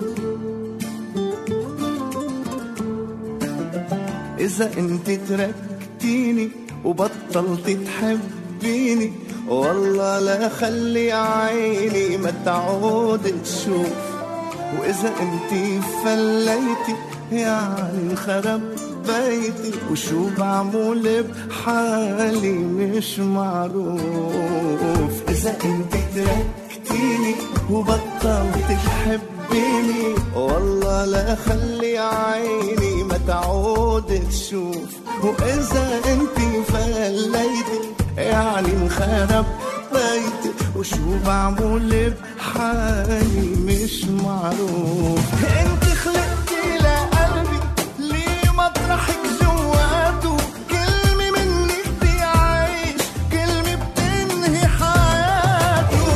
إذا أنت تركتيني وبطلت تحبيني والله لا خلي عيني ما تعود تشوف وإذا أنت فليتي يعني انخرب بيتي وشو بعمل بحالي مش معروف إذا أنت تركتيني وبطلت تحبيني والله لا خلي عيني ما تعود تشوف وإذا أنت فليتي يعني انخرب بيتي وشو بعمل بحالي مش معروف انت خلقتي لقلبي ليه مطرحك جواته كلمة منك بيعيش كلمة بتنهي حياته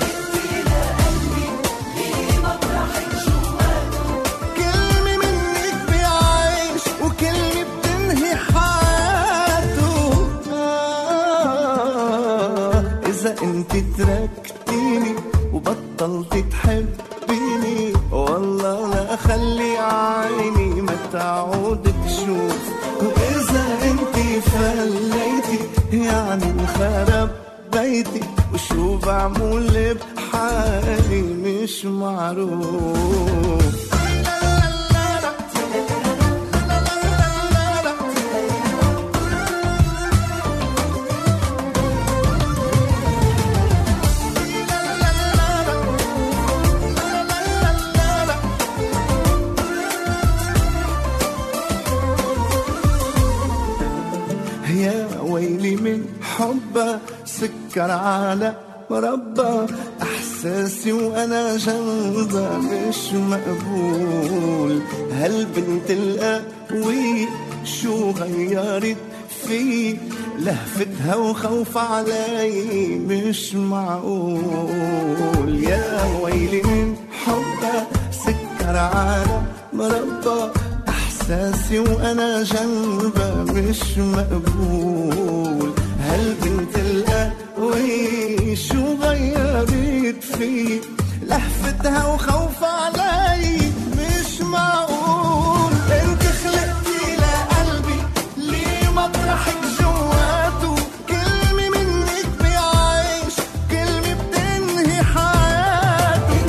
كلمة منك بيعيش وكلمة بتنهي حياته آه إذا أنت تركتيني وبطلت تحبيني والله لا أخلي عيني ما تعود تشوف وإذا أنت فليتي يعني انخرب بيتي وشو بعمل بحالي مش معروف يا ويلي من حبه سكر على مربى احساسي وانا جنبها مش مقبول هالبنت القوية شو غيرت في لهفتها وخوف علي مش معقول يا ويلي من حبها سكر على مربى احساسي وانا جنبها مش مقبول هالبنت القوي شو غيرت في لهفتها وخوف علي مش معقول انت خلقتي لقلبي ليه مطرحك جواته كلمة منك بيعيش كلمة بتنهي حياته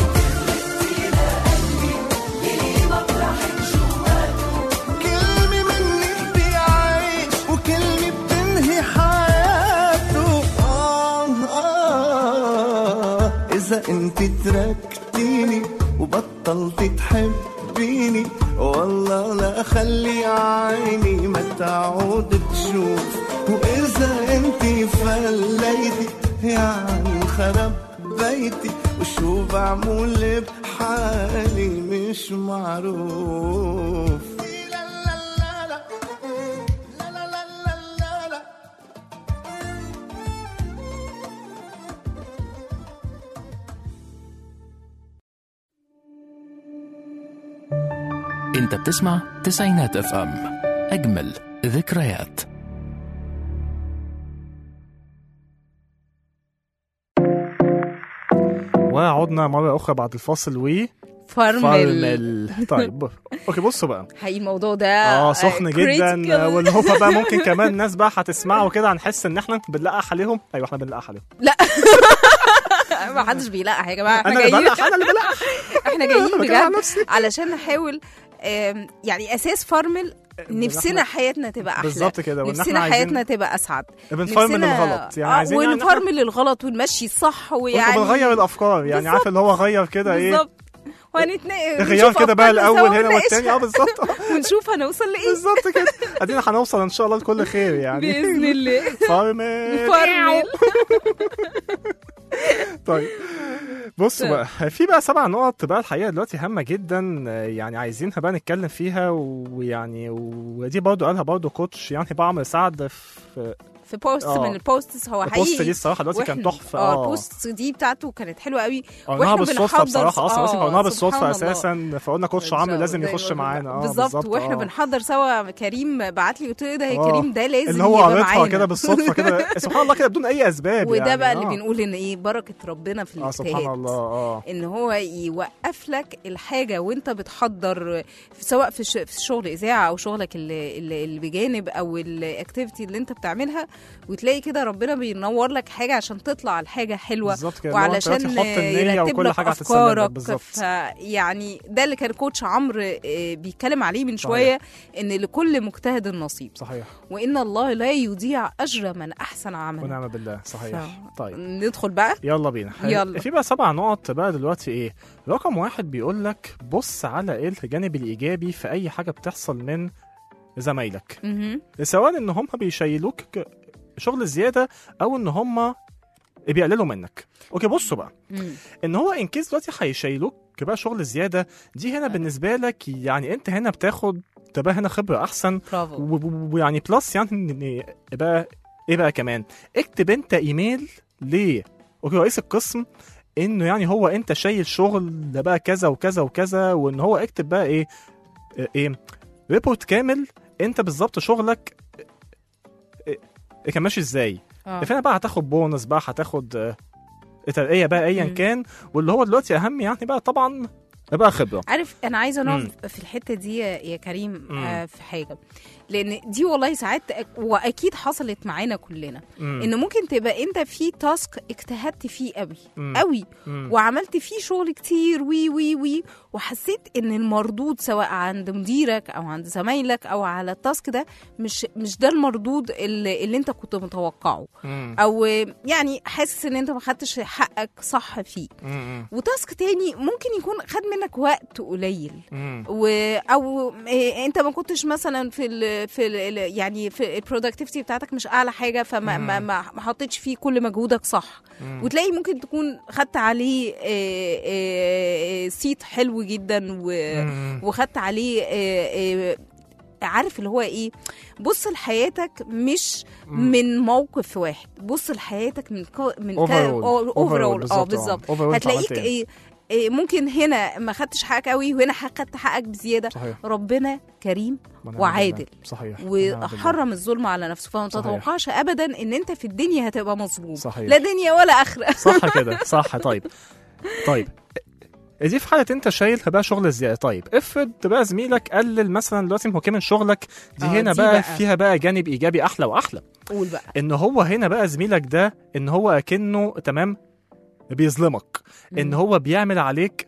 كلمة منك بيعيش وكلمة بتنهي حياته آه آه إذا أنت تركتيني وبطلت تحبيني والله لا أخلي عيني ما تعود تشوف وإذا أنت فليتي يعني انخرب بيتي شو بعمل بحالي مش معروف انت بتسمع تسعينات اف ام اجمل ذكريات وعدنا مرة أخرى بعد الفاصل و فرمل فرمل طيب اوكي بصوا بقى حقيقي الموضوع ده اه سخن جدا critical. واللي هو بقى ممكن كمان الناس بقى هتسمعوا كده هنحس ان احنا بنلقح عليهم ايوه احنا بنلقح عليهم ما حدش بيلقح يا جماعه انا احنا اللي جايين بلقح انا اللي بلقح احنا جايين أنا بتكلم عن بجد نفسي. علشان نحاول آم، يعني اساس فرمل نفسنا حياتنا تبقى احلى بالظبط كده وان نفسنا احنا عايزين حياتنا تبقى اسعد بنفرمل نفسنا- الغلط يعني آه، عايزين يعني احنا ونفرمل الغلط ونمشي الصح ويعني وبنغير الافكار يعني عارف اللي هو غير كده ايه بالظبط وهنتنقل غيار كده بقى الاول هنا والتاني اه بالظبط ونشوف هنوصل لايه بالظبط كده ادينا هنوصل ان شاء الله لكل خير يعني باذن الله فرمل فرمل طيب بصوا بقى في بقى سبع نقط بقى الحقيقه دلوقتي هامه جدا آه، يعني عايزينها بقى نتكلم فيها ويعني ودي برضو قالها برضو كوتش يعني بقى عمرو سعد في في بوست آه. من البوستس هو البوست دي حقيقي الصراحه دلوقتي كان وإحنا- تحفه اه البوست دي بتاعته كانت حلوه قوي قلناها وإحنا بالصدفه بنحضر- بصراحه اصلا آه، اصلا قلناها بالصدفه سبحان الله. اساسا فقلنا كوتش عمرو لازم يخش معانا اه بالظبط واحنا آه. بنحضر سوا كريم بعت لي قلت له إيه ده يا آه. كريم ده لازم اللي هو يبقى قريتها معانا كده بالصدفه كده سبحان الله كده بدون اي اسباب وده يعني. بقى اللي آه. بنقول ان ايه بركه ربنا في اه الاجتهاد سبحان الله اه ان هو يوقف لك الحاجه وانت بتحضر في- سواء في ش- في شغل اذاعه او شغلك اللي, اللي اللي بجانب او الاكتيفيتي اللي انت بتعملها وتلاقي كده ربنا بينور لك حاجه عشان تطلع الحاجه حلوه بالظبط كده اللي هو أنت وعلشان دلوقتي حط النيه يرتب وكل لك حاجه هتتسلم افكارك بالظبط فيعني ده اللي كان كوتش عمرو آه، بيتكلم عليه من شويه ان لكل مجتهد نصيب صحيح وان الله لا يضيع اجر من احسن عملا ونعم بالله صحيح ف- طيب ندخل بقى يلا بينا يلا. في بقى سبع نقط بقى دلوقتي ايه رقم واحد بيقول لك بص على ايه الجانب الايجابي في اي حاجه بتحصل من زمايلك مهم. سواء ان هم بيشيلوك ك- شغل زياده او ان هم بيقللوا منك اوكي بصوا بقى مم. ان هو ان كيس دلوقتي هيشيلوك بقى شغل زياده دي هنا بالنسبه لك يعني انت هنا بتاخد تبقى هنا خبره احسن برافو و- و- ويعني بلس يعني إن بقى ايه بقى كمان اكتب انت ايميل ل اوكي رئيس القسم انه يعني هو انت شايل شغل ده بقى كذا وكذا وكذا وان هو اكتب بقى ايه ايه ريبورت كامل انت بالظبط شغلك إيه كان ماشي ازاي آه. فانا بقى هتاخد بونص بقى هتاخد آه، ترقيه بقى ايا مم. كان واللي هو دلوقتي اهم يعني بقى طبعا بقى خبره عارف انا عايزه مم. نقف في الحته دي يا يا كريم مم. آه في حاجه لان دي والله ساعات واكيد حصلت معانا كلنا مم. ان ممكن تبقى انت في تاسك اجتهدت فيه قوي مم. قوي مم. وعملت فيه شغل كتير وي وي وي وحسيت ان المردود سواء عند مديرك او عند زمايلك او على التاسك ده مش مش ده المردود اللي, اللي انت كنت متوقعه مم. او يعني حاسس ان انت ما خدتش حقك صح فيه مم. وتاسك تاني ممكن يكون خد منك وقت قليل مم. و او إيه انت ما كنتش مثلا في ال في ال يعني في البرودكتيفيتي بتاعتك مش اعلى حاجه فما ما, ما, ما حطيتش فيه كل مجهودك صح مم. وتلاقي ممكن تكون خدت عليه إيه إيه سيت حلو جدا و مم. وخدت عليه إيه إيه عارف اللي هو ايه بص لحياتك مش مم. من موقف واحد بص لحياتك من كو من Overall. اوفرول اه بالظبط، بالظبط Overall أنت هتلاقيك عملت إيه؟ ايه إيه ممكن هنا ما خدتش حقك قوي وهنا خدت حقك بزياده صحيح ربنا كريم ونعم وعادل. بالله. صحيح ونعم بالله. وحرم الظلم على نفسه فما صحيح. تتوقعش ابدا ان انت في الدنيا هتبقى مظلوم صحيح. لا دنيا ولا اخره صح كده صح طيب طيب دي في حالة انت شايل بقى شغل زيادة طيب افرض بقى زميلك قلل مثلا دلوقتي هو من شغلك دي آه، هنا دي بقى, بقى. فيها بقى جانب ايجابي احلى واحلى قول بقى ان هو هنا بقى زميلك ده ان هو اكنه تمام بيظلمك ان مم. هو بيعمل عليك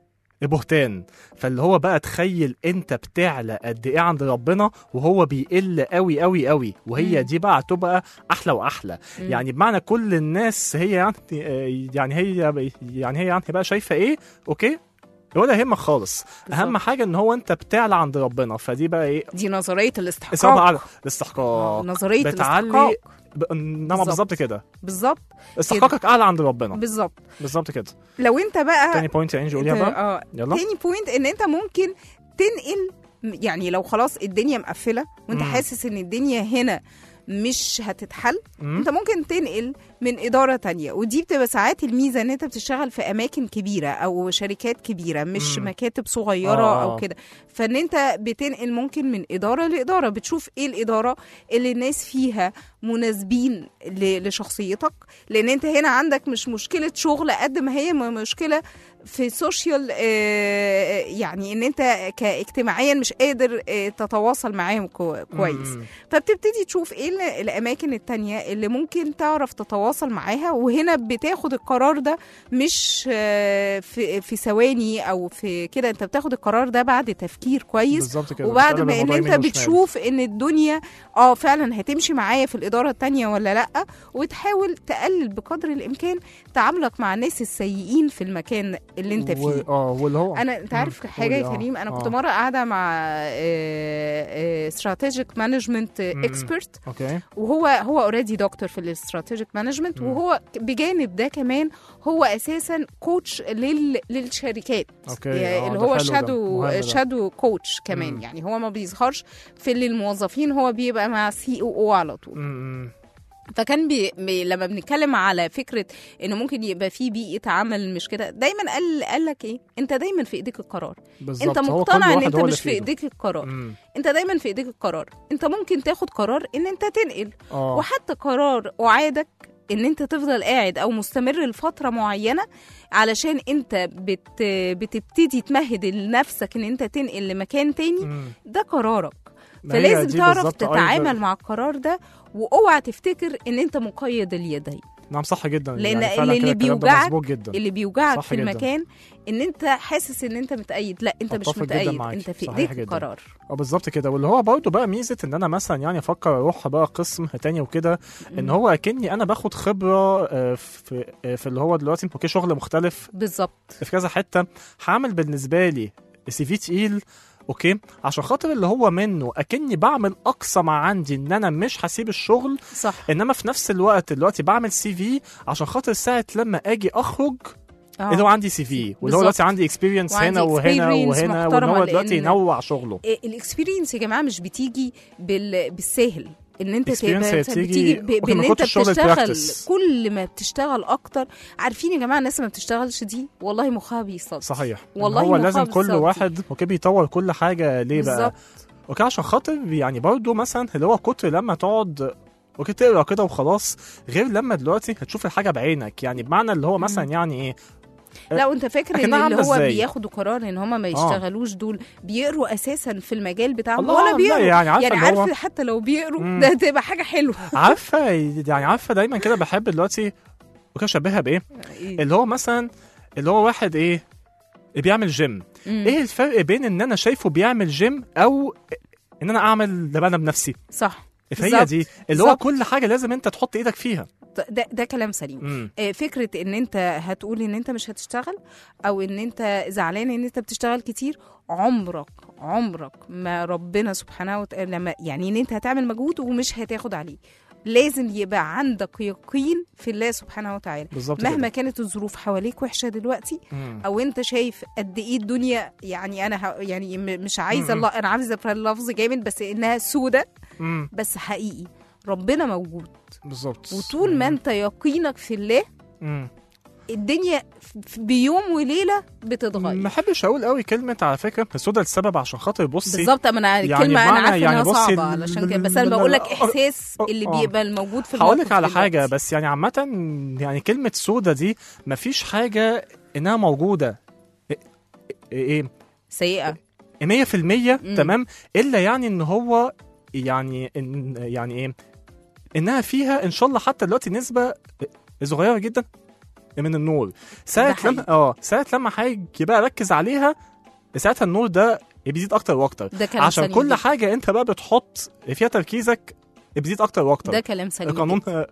بهتان فاللي هو بقى تخيل انت بتعلى قد ايه عند ربنا وهو بيقل قوي قوي قوي وهي مم. دي بقى هتبقى احلى واحلى مم. يعني بمعنى كل الناس هي يعني يعني هي يعني هي يعني بقى شايفه ايه اوكي ولا يهمك خالص اهم بالظبط. حاجه ان هو انت بتعلى عند ربنا فدي بقى ايه دي نظريه اسمها الاستحقاق بقى على آه، الاستحقاق نظريه بتعلي الاستحقاق ب... انما بالظبط. بالظبط كده بالظبط استحقاقك اعلى عند ربنا بالظبط بالظبط كده لو انت بقى تاني بوينت يا انجي قوليها بقى اه يلا تاني بوينت ان انت ممكن تنقل يعني لو خلاص الدنيا مقفله وانت مم. حاسس ان الدنيا هنا مش هتتحل مم. انت ممكن تنقل من اداره تانية ودي بتبقى ساعات الميزه ان انت بتشتغل في اماكن كبيره او شركات كبيره مش مم. مكاتب صغيره آه، او آه. كده فان انت بتنقل ممكن من اداره لاداره بتشوف ايه الاداره اللي الناس فيها مناسبين ل- لشخصيتك لان انت هنا عندك مش مشكله شغل قد ما هي م- مشكله في سوشيال يعني ان انت كاجتماعيا مش قادر آه، تتواصل معاهم كو- كويس مم. فبتبتدي تشوف ايه ال- الاماكن التانية اللي ممكن تعرف تتواصل معاها وهنا بتاخد القرار ده مش آه، في في ثواني او في كده انت بتاخد القرار ده بعد تفكير كويس بالظبط كده وبعد بتقلب ما ان الموضوع انت يمين وشمال. بتشوف ان الدنيا اه فعلا هتمشي معايا في الاداره التانية ولا لا وتحاول تقلل بقدر الامكان تعاملك مع الناس السيئين في المكان اللي انت و- فيه اه واللي هو انا انت عارف مم. حاجه يا قولي، آه، كريم انا كنت آه. مره قاعده مع استراتيجيك مانجمنت مم. اكسبرت اوكي وهو هو اوريدي دكتور في الاستراتيجيك مانجمنت مم. وهو بجانب ده كمان هو اساسا كوتش لل للشركات اوكي يعني آه، اللي ده هو حلو ده. شادو مهم ده. شادو كوتش كمان مم. يعني هو ما بيظهرش في اللي الموظفين هو بيبقى مع سي او او على طول مم. فكان بي... بي... لما بنتكلم على فكره انه ممكن يبقى في بيئه عمل مش كده دايما قال قال لك ايه انت دايما في ايديك القرار بالظبط انت هو كل مقتنع ان واحد انت هو اللي مش في إيده. ايديك القرار مم. انت دايما في ايديك القرار انت ممكن تاخد قرار ان انت تنقل اه وحتى قرار اعادك ان انت تفضل قاعد او مستمر لفتره معينه علشان انت بت بتبتدي تمهد لنفسك ان انت تنقل لمكان تاني مم. ده قرارك ما هي فلازم دي تعرف بالظبط تتعامل أيضا- مع القرار ده واوعى تفتكر ان انت مقيد اليدين نعم صح جدا لأن يعني فعلا اللي كده الكلام ده بيوجعك مظبوط جدا اللي بيوجعك صح في جدا. المكان ان انت حاسس ان انت متأيد لا انت مش أتفق جدا متأيد معاك. انت في صحيح ايديك جدا. القرار اه بالظبط كده واللي هو برضه بقى ميزه ان انا مثلا يعني افكر اروح بقى قسم تاني وكده ان هو اكني انا باخد خبره آه، في آه، في اللي هو دلوقتي اوكي شغل مختلف بالظبط في كذا حته هعمل بالنسبه لي سي في تقيل اوكي عشان خاطر اللي هو منه اكني بعمل اقصى ما عندي ان انا مش هسيب الشغل صح انما في نفس الوقت دلوقتي بعمل سي في عشان خاطر ساعه لما اجي اخرج آه. اللي هو عندي سي في واللي هو بالظبط. دلوقتي عندي اكسبيرينس وعندي هنا وهنا experience وهنا وان محترمة هو دلوقتي لأن- ينوع شغله الاكسبيرينس يا جماعه مش بتيجي بال... بالساهل ان انت Experience تبقى هي بتيجي بتيجي ب... ممكن بان من انت كتر الشغل بتشتغل البراكتس. كل ما بتشتغل اكتر عارفين يا جماعه الناس اللي ما بتشتغلش دي والله مخها بيصد صحيح إن والله هو لازم مقابل كل صوتي. واحد اوكي بيطور كل حاجه ليه بقى بالظبط اوكي عشان خاطر يعني برضه مثلا اللي هو كتر لما تقعد اوكي تقرا كده وخلاص غير لما دلوقتي هتشوف الحاجه بعينك يعني بمعنى اللي هو مثلا يعني ايه لا وانت فاكر ان أكنها اللي عاملة هو إزاي؟ بياخدوا قرار ان هم ما يشتغلوش دول بيقروا اساسا في المجال بتاعهم الله ولا أعلم، لا، بيقروا يعني عارفه يعني اللي هو عارف حتى لو بيقروا مم. ده تبقى حاجه حلوه عارفه يعني عارفه دايما كده بحب دلوقتي اوكي اشبهها بايه اللي هو مثلا اللي هو واحد ايه بيعمل جيم مم. ايه الفرق بين ان انا شايفه بيعمل جيم او ان انا اعمل ده انا بنفسي صح فهي بالظبط. دي اللي هو بالظبط. كل حاجه لازم انت تحط ايدك فيها ده ده كلام سليم امم آه، فكره ان انت هتقول ان انت مش هتشتغل او ان انت زعلان ان انت بتشتغل كتير عمرك عمرك ما ربنا سبحانه وتعالى لما يعني ان انت هتعمل مجهود ومش هتاخد عليه لازم يبقى عندك يقين في الله سبحانه وتعالى بالظبط مهما كده. كانت الظروف حواليك وحشه دلوقتي مم. او انت شايف قد ايه الدنيا يعني انا ه... يعني م- مش عايزه مم. الله انا عايزه في اللفظ جامد بس انها سودة مم. بس حقيقي ربنا موجود بالظبط وطول ما مم. انت يقينك في الله مم. الدنيا ف- بيوم وليله ما بتتغير احبش اقول قوي كلمه على فكره السودا السبب عشان خاطر بصي بالظبط اما انا يعني الكلمه انا بمعنى عارفه يعني انها بصي صعبه ال- علشان كده بس انا بقول لك ال- احساس آه، اللي آه. بيبقى الموجود في هقول الموقف لك على حاجه دلوقتي. بس يعني عامه يعني كلمه سودا دي مفيش حاجه انها موجوده ايه سيئه 100% مم. تمام الا يعني ان هو يعني إن يعني ايه انها فيها ان شاء الله حتى دلوقتي نسبه صغيره جدا من النور ساعه حقيقي. لما اه ساعه لما هاجي بقى اركز عليها ساعتها النور ده بيزيد اكتر واكتر ده كلام عشان سليم كل جدا. حاجه انت بقى بتحط فيها تركيزك بيزيد اكتر واكتر ده كلام سليم قانون جدا.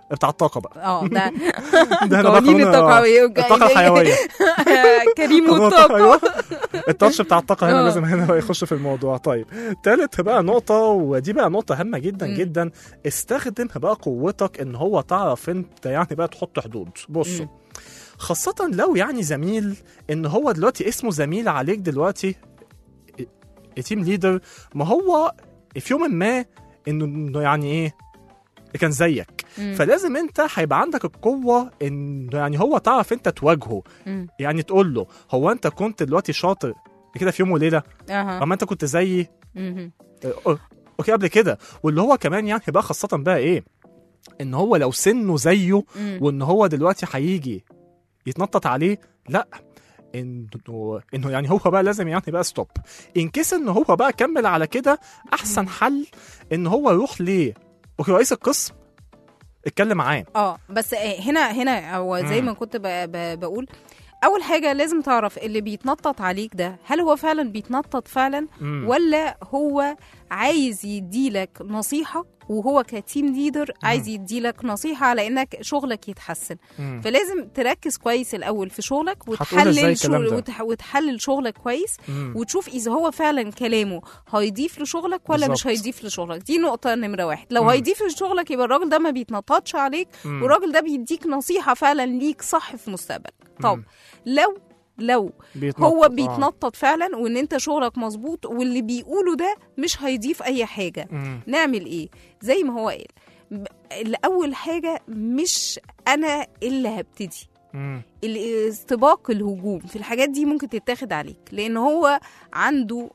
بتاع الطاقه بقى اه ده ده هنا بقى قوانين قانون- الطاقة آه، الطاقه الحيويه كريم قانون والطاقة أيوة. التاتش بتاع الطاقه هنا آه. لازم هنا بقى يخش في الموضوع طيب تالت بقى نقطه ودي بقى نقطه هامه جدا مم. جدا استخدم بقى قوتك ان هو تعرف انت يعني بقى تحط حدود بصوا مم. خاصة لو يعني زميل ان هو دلوقتي اسمه زميل عليك دلوقتي تيم ليدر ما هو في يوم ما انه إنه يعني ايه كان زيك مم. فلازم انت هيبقى عندك القوه انه يعني هو تعرف انت تواجهه مم. يعني تقول له هو انت كنت دلوقتي شاطر كده في يوم وليله اها اما انت كنت زيي مهم. اه، اوكي قبل كده واللي هو كمان يعني بقى خاصه بقى ايه ان هو لو سنه زيه مم. وان هو دلوقتي هيجي يتنطط عليه لا انه انه يعني هو بقى لازم يعني بقى ستوب ان كيس ان هو بقى كمل على كده احسن حل ان هو يروح ليه اوكي رئيس القسم اتكلم معاه اه بس آه، هنا هنا هو زي مم. ما كنت ب- ب- بقول اول حاجه لازم تعرف اللي بيتنطط عليك ده هل هو فعلا بيتنطط فعلا مم. ولا هو عايز يديلك نصيحه وهو كتيم ليدر عايز يديلك نصيحه على انك شغلك يتحسن مم. فلازم تركز كويس الاول في شغلك هتقول إزاي وتحلل الكلام شغل ده؟ وتح- وتحلل شغلك كويس مم. وتشوف اذا هو فعلا كلامه هيضيف لشغلك ولا مش بالظبط. هيضيف لشغلك دي نقطه نمره واحد لو مم. هيضيف لشغلك يبقى الراجل ده ما بيتنططش عليك مم. والراجل ده بيديك نصيحه فعلا ليك صح في مستقبلك طب مم. لو لو بيتنطط. هو آه. بيتنطط فعلا وان انت شغلك مظبوط واللي بيقوله ده مش هيضيف اي حاجه مم. نعمل ايه زي ما هو قال ب- الاول حاجه مش انا اللي هبتدي مم. الاستباق الهجوم في الحاجات دي ممكن تتاخد عليك لان هو عنده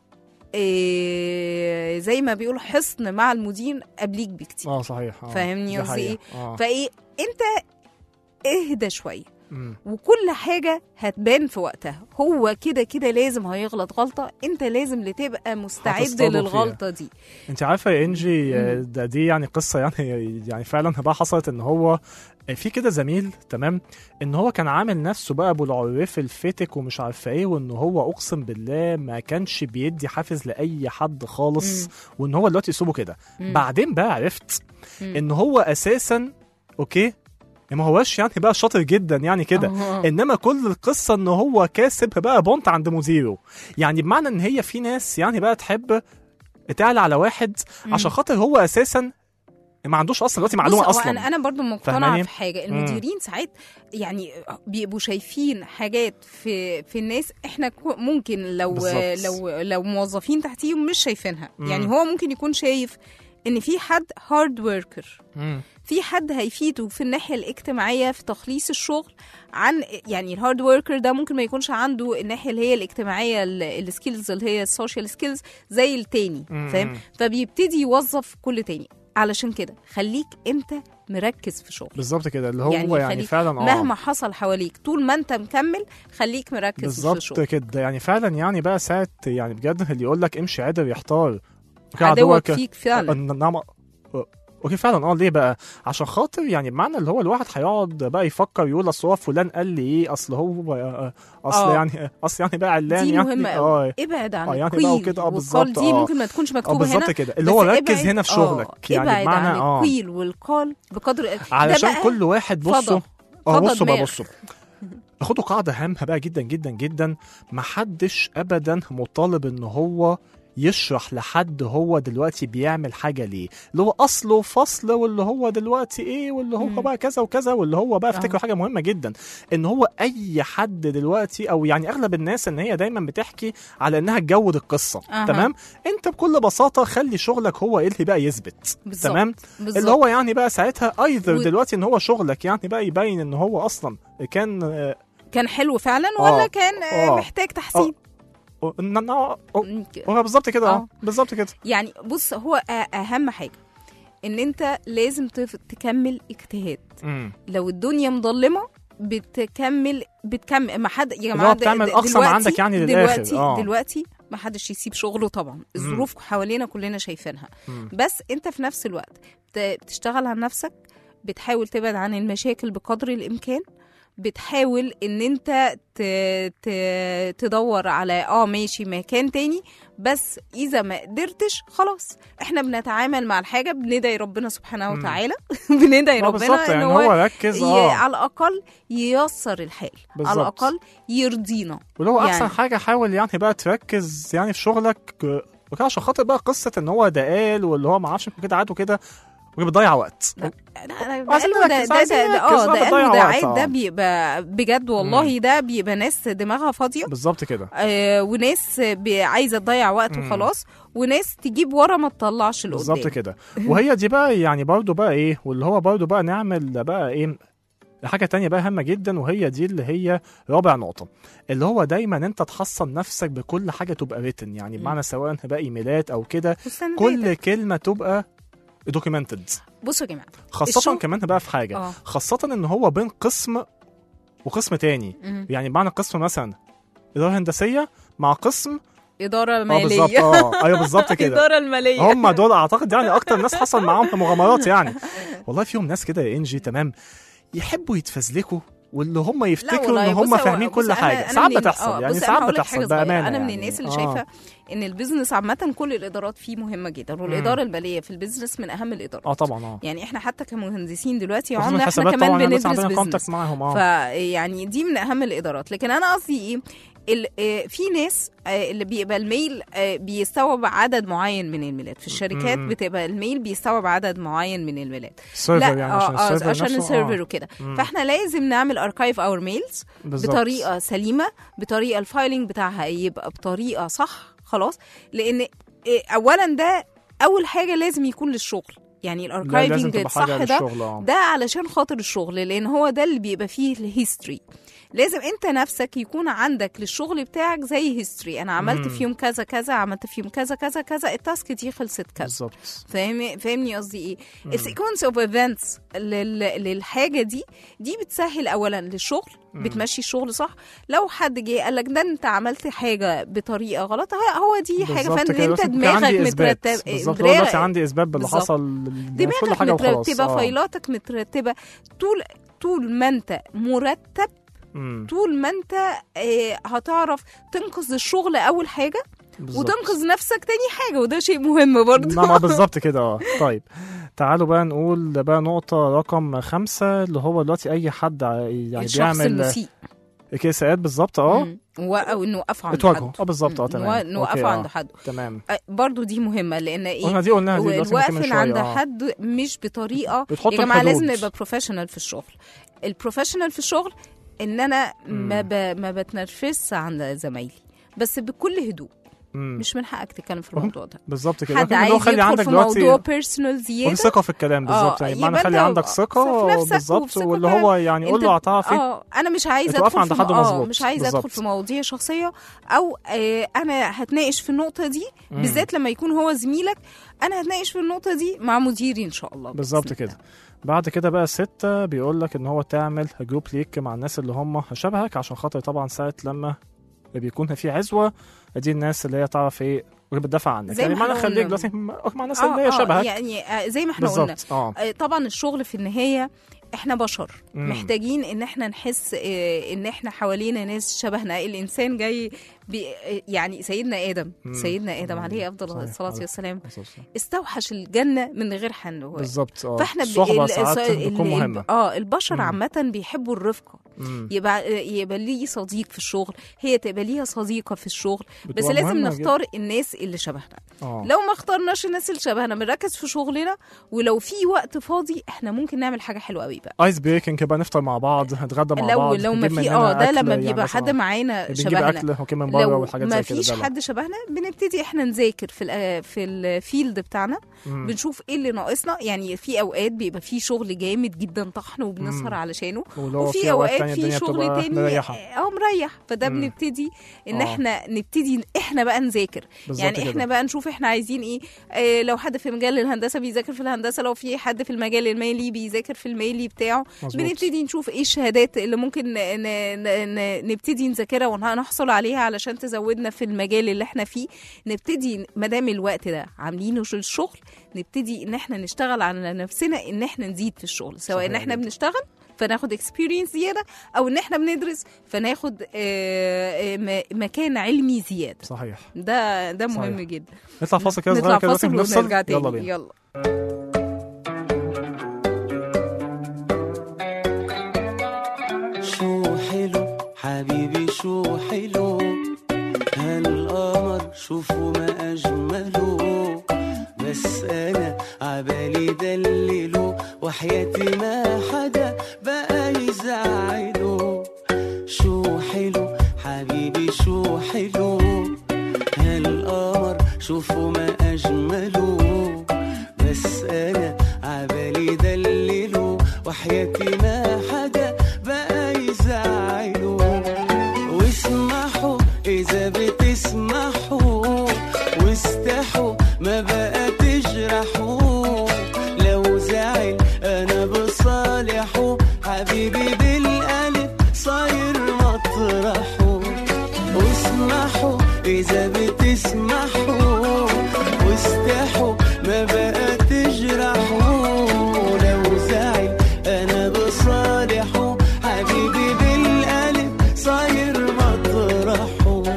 إيه زي ما بيقول حصن مع المدير قبليك بكتير اه صحيح آه. فاهمني دي قصدي حقيقة. ايه آه. فايه انت اهدى شويه مم. وكل حاجة هتبان في وقتها هو كده كده لازم هيغلط غلطة انت لازم اللي تبقى مستعد هتصطاده للغلطة دي انت عارفه يا انجي آه، ده دي يعني قصه يعني يعني فعلا بقى حصلت ان هو في كده زميل تمام ان هو كان عامل نفسه بقى ابو العريف الفتك ومش عارفه ايه وان هو اقسم بالله ما كانش بيدي حافز لاي حد خالص وان هو دلوقتي اسلوبه كده مم. بعدين بقى عرفت مم. ان هو اساسا اوكي ما هوش يعني بقى شاطر جدا يعني كده آه. انما كل القصه ان هو كاسب بقى بونت عند مديره يعني بمعنى ان هي في ناس يعني بقى تحب تعلى على واحد مم. عشان خاطر هو اساسا ما عندوش اصلا دلوقتي معلومه بص، هو اصلا انا انا برضو مقتنعه فاهماني؟ في حاجه المديرين ساعات يعني بيبقوا شايفين حاجات في في الناس احنا كو- ممكن لو بالظبط. لو لو موظفين تحتيهم مش شايفينها مم. يعني هو ممكن يكون شايف ان في حد هارد وركر مم. في حد هيفيده في الناحيه الاجتماعيه في تخليص الشغل عن يعني الهارد وركر ده ممكن ما يكونش عنده الناحيه اللي هي الاجتماعيه السكيلز اللي هي السوشيال سكيلز زي التاني مم. فاهم فبيبتدي يوظف كل تاني علشان كده خليك انت مركز في شغل بالظبط كده اللي هو يعني يعني, يعني خليك فعلا اه مهما حصل حواليك طول ما انت مكمل خليك مركز في بالظبط الشغل كده يعني فعلا يعني بقى ساعه يعني بجد اللي يقول لك امشي عدل يحتار أوكي، عدوك عدوك- فيك فعلا آه، نعم اوكي فعلا اه ليه بقى عشان خاطر يعني بمعنى اللي هو الواحد هيقعد بقى يفكر يقول اصل هو فلان قال لي ايه اصل هو آه، اصل آه. يعني اصل يعني بقى علان دي يعني مهمه اه قوي ابعد عن آه، يعني القيل بقى وكده، آه، والقال بالظبط، دي آه. ممكن ما تكونش اه مكتوبه هنا بالظبط كده اللي هو بس ركز ابعد- هنا في آه، شغلك يعني ابعد بمعنى عن اه القيل والقال بقدر ده علشان بقى كل واحد بصوا فضى. اه فضى بصوا بقى دماغ. بصوا خدوا قاعدة هامة بقى جدا جدا جدا محدش أبدا مطالب إن هو يشرح لحد هو دلوقتي بيعمل حاجة ليه اللي هو أصله وفصل واللي هو دلوقتي إيه واللي هو مم. بقى كذا وكذا واللي هو بقى آه. افتكروا حاجة مهمة جدا إن هو أي حد دلوقتي أو يعني أغلب الناس إن هي دايما بتحكي على إنها تجود القصة أها. تمام أنت بكل بساطة خلي شغلك هو إيه اللي بقى يثبت بالظبط. تمام بالظبط. اللي هو يعني بقى ساعتها ايذر و- دلوقتي ان هو شغلك يعني بقى يبين ان هو اصلا كان آه، كان حلو فعلا آه. ولا كان آه، آه. محتاج تحسين آه، إن- إن- آه، آه، مم. هو بالظبط كده اه آه. بالظبط كده يعني بص هو أ- اهم حاجه ان انت لازم تف- تكمل اجتهاد مم. لو الدنيا مظلمه بتكمل بتكمل ما حد يا اللي جماعه هو د- بتعمل د- أقصى ما دلوقتي- عندك يعني للآخر، دلوقتي آه. دلوقتي ما حدش يسيب شغله طبعا الظروف حوالينا كلنا شايفينها مم. بس انت في نفس الوقت بت- بتشتغل على نفسك بتحاول تبعد عن المشاكل بقدر الامكان بتحاول ان انت ت... ت... تدور على اه ماشي مكان تاني بس اذا ما قدرتش خلاص احنا بنتعامل مع الحاجه بندعي ربنا سبحانه مم. وتعالى بندعي آه، ربنا بالظبط ان يعني هو, هو ركز ي... اه على الاقل ييسر الحال بالظبط. على الاقل يرضينا واللي هو احسن يعني. حاجه حاول يعني بقى تركز يعني في شغلك آه، وكده عشان خاطر بقى قصه ان هو ده قال واللي هو ما اعرفش كده عاد وكده وبتضيع وقت لا انا عايزين بقاله ده نركز، ده عايزين ده, ده نركز، اه آه، ده بتضيع قلبه وقت، دعاية ده آه. بيبقى بجد والله ده بيبقى ناس دماغها فاضيه بالظبط كده آه وناس بي- عايزه تضيع وقت مم. وخلاص وناس تجيب ورا ما تطلعش لقدام بالظبط كده وهي دي بقى يعني برضو بقى ايه واللي هو برضو بقى نعمل بقى ايه حاجة تانية بقى هامة جدا وهي دي اللي هي رابع نقطة اللي هو دايما انت تحصن نفسك بكل حاجة تبقى ريتن يعني مم. بمعنى سواء بقى ايميلات او كده والسندات. كل كلمة تبقى دوكيومنتد بصوا يا جماعه خاصة الشغل- كمان بقى في حاجة اه خاصة ان هو بين قسم وقسم تاني مم. يعني بمعنى قسم مثلا إدارة هندسية مع قسم اداره اه بالظبط ماليه اه ايوه بالظبط كده الاداره الماليه هم دول اعتقد يعني اكتر ناس حصل معاهم مغامرات يعني والله فيهم ناس كده يا انجي تمام يحبوا يتفزلكوا واللي هم يفتكروا والله ان هم بص هو- فاهمين بص كل أنا- حاجه أنا ساعات من- بتحصل آه، يعني بص أنا ساعات هقول لك بتحصل حاجة صغيرة. بامانه انا من يعني. الناس اللي آه. شايفه ان البيزنس عامه كل الادارات فيه مهمه جدا والاداره الماليه في البيزنس من اهم الادارات اه طبعا اه يعني احنا حتى كمهندسين دلوقتي خصوصاً عملنا احنا الحسابات كمان طبعا يعني بس بندرس عندنا بيزنس كونتاكت معاهم اه فيعني دي من اهم الادارات لكن انا قصدي ايه ال- آه، في ناس آه، اللي بيبقى الميل آه، بيستوعب عدد معين من الميلات في الشركات مم. بتبقى الميل بيستوعب عدد معين من الميلات السيرفر يعني عشان آه، آه، السيرفر عشان نفسه، السيرفر آه. وكده مم. فاحنا لازم نعمل اركايف اور ميلز بالظبط. بطريقه سليمه بطريقه الفايلنج بتاعها يبقى بطريقه صح خلاص لان إيه، اولا ده اول حاجه لازم يكون للشغل يعني لا، لازم الاركايفنج تبقى الصح حاجه ده للشغل اه ده علشان خاطر الشغل لان هو ده اللي بيبقى فيه الهيستوري لازم انت نفسك يكون عندك للشغل بتاعك زي هيستوري انا عملت مم. فيهم كذا كذا عملت فيهم كذا كذا كذا التاسك دي خلصت كذا بالظبط فاهمني فاهمني قصدي ايه السيكونس اوف ايفنتس للحاجه دي دي بتسهل اولا للشغل مم. بتمشي الشغل صح لو حد جه قال لك ده انت عملت حاجه بطريقه غلط هو- هو دي حاجه بالظبط فان كده، انت بس كان دماغك عندي إثبات. مترتب بالظبط هو دلوقتي عندي اثبات باللي بالظبط. حصل كل دماغك حاجه وخلاص مترتبه آه. فايلاتك مترتبه طول طول ما انت مرتب مم. طول ما انت آه، هتعرف تنقذ الشغل اول حاجه بالظبط. وتنقذ نفسك تاني حاجه وده شيء مهم برضه نعم آه، بالظبط كده اه طيب تعالوا بقى نقول ده بقى نقطة رقم خمسة اللي هو دلوقتي أي حد ع- يعني الشخص بيعمل المسيء كيسات بالظبط اه مم. و- او نوقفه عند اتواجهوا حد اه بالظبط اه مم. تمام نو- أوكي، نوقفه آه. عند حد تمام آه، برضو دي مهمه لان قلنا ايه دي قلناها دي دلوقتي من الوقفه شوية، عند آه. حد مش بطريقه بتحط يا جماعه الحدود. لازم نبقى بروفيشنال في الشغل البروفيشنال في الشغل ان انا ما ب... ما بتنرفزش عند زمايلي بس بكل هدوء مم. مش من حقك تتكلم في الموضوع ده بالظبط كده حد لكن اللي هو عايز خلي يدخل عندك في موضوع دلوقتي بيرسونال زياده وفي ثقة في الكلام بالظبط آه، يعني معنى يبقى خلي أنت عندك في ثقة نفسك بالظبط وفي ثقة واللي كمان. هو يعني قول انت- له هتعرف إيه. اه انا مش عايزه اتوقف ادخل عند في حد اه مظبوط. مش عايزه بالظبط. ادخل في مواضيع شخصيه او آه انا هتناقش في النقطه دي مم. بالذات لما يكون هو زميلك انا هتناقش في النقطه دي مع مديري ان شاء الله بالظبط بإذن كده بعد كده بقى ستة بيقول لك ان هو تعمل جروب ليك مع الناس اللي هم شبهك عشان خاطر طبعا ساعة لما بيكون في عزوة دي الناس اللي هي تعرف ايه وهي بتدافع عنك زي يعني ما معنى احنا خليك قلنا. دلوقتي مع الناس آه، اللي هي آه، شبهك يعني آه، زي ما احنا قلنا بالظبط اه آه، طبعا الشغل في النهايه احنا بشر مم. محتاجين ان احنا نحس آه، ان احنا حوالينا ناس شبهنا الانسان جاي بي آه، يعني سيدنا ادم مم. سيدنا ادم مم. عليه افضل صحيح. الصلاه عليه والسلام بالظبط. استوحش الجنه من غير حن هو بالظبط اه فاحنا ب- الصحبة ال- ساعات ال- بتكون ال- مهمة اه البشر مم. عامه بيحبوا الرفقه مم. يبقى يبقى ليه صديق في الشغل هي تبقى ليها صديقه في الشغل بس بتبقى لازم مهمة نختار الناس اللي شبهنا اه لو ما اخترناش الناس اللي شبهنا بنركز في شغلنا ولو في وقت فاضي احنا ممكن نعمل حاجه حلوه قوي بقى ايس بريكنج بقى نفطر مع بعض نتغدى مع لو بعض لو ما نجيب في من اه هنا ده أكل لما يعني بيبقى مثلاً حد معانا بنجيب شبهنا اكل وكل من بره لو والحاجات ما زي كده فيش ده لا. حد شبهنا بنبتدي احنا نذاكر في ال- في الفيلد بتاعنا مم. بنشوف ايه اللي ناقصنا يعني في اوقات بيبقى في شغل جامد جدا طحن وبنسهر مم. علشانه واللي هو وفي اوقات تانية في الدنيا شغل بتبقى تاني مريحة اه مريح فده مم. بنبتدي ان آه. احنا نبتدي احنا بقى نذاكر بالظبط يعني كده. احنا بقى نشوف احنا عايزين ايه آه لو حد في مجال الهندسه بيذاكر في الهندسه لو في حد في المجال المالي بيذاكر في المالي بتاعه مظبوط. بنبتدي نشوف ايه الشهادات اللي ممكن ن- ن- ن- نبتدي نذاكرها ونحصل عليها علشان تزودنا في المجال اللي احنا فيه نبتدي ما دام الوقت ده عاملينه في الشغل نبتدي ان احنا نشتغل على نفسنا ان احنا نزيد في الشغل سواء ان صحيح احنا جدا. بنشتغل فناخد اكسبيرينس زياده او ان احنا بندرس فناخد آه، آه، م- مكان علمي زياده صحيح ده ده مهم صحيح. جدا نطلع فاصل كده نطلع صغير كده فاصل لازم نفصل ونرجع تاني يلا بينا يلا شو حلو حبيبي شو حلو هالقمر شوفوا ما أجمله بس أنا عبالي دلله وحياتي ما حدا بقى يزعله شو حلو حبيبي شو حلو هالقمر شوفوا ما أجمله بس أنا عبالي دلله وحياتي ما حدا بقى يزعله واسمحوا إذا بتسمحوا واستحوا ما بقى تجرحوا لو زعل أنا بصالحه حبيبي بالقلب صاير مطرحه واسمحوا إذا بتسمحوا واستحوا ما بقى تجرحوا لو زعل أنا بصالحه حبيبي بالقلب صاير مطرحه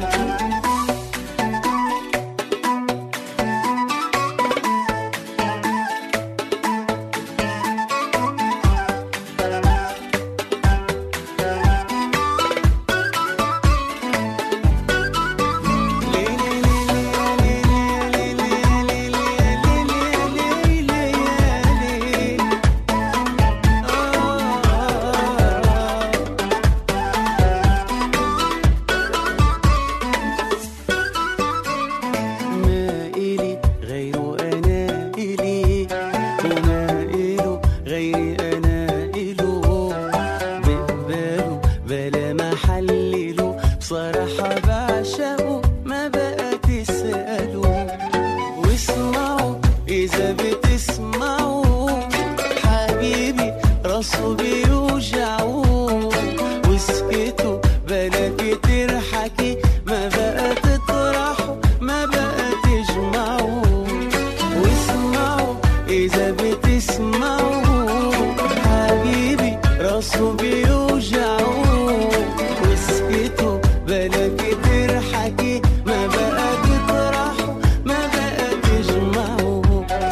ما إلي غيره أنا إلي وما إله غيري أنا إله بقبله بلا ما حلله بصراحة بعشقه ما بقى تسأله واسمعوا إذا بتسمعوا حبيبي راسه بيوجعه واسكتوا بلا كتير حكي ما بقى تطرحوا ما بقى تجمعوا واسمعوا إذا بتسمعوا حبيبي راسه بيوجعه واسكتوا بلا كتير حكي ما بقى تطرحوا ما بقى تجمعوا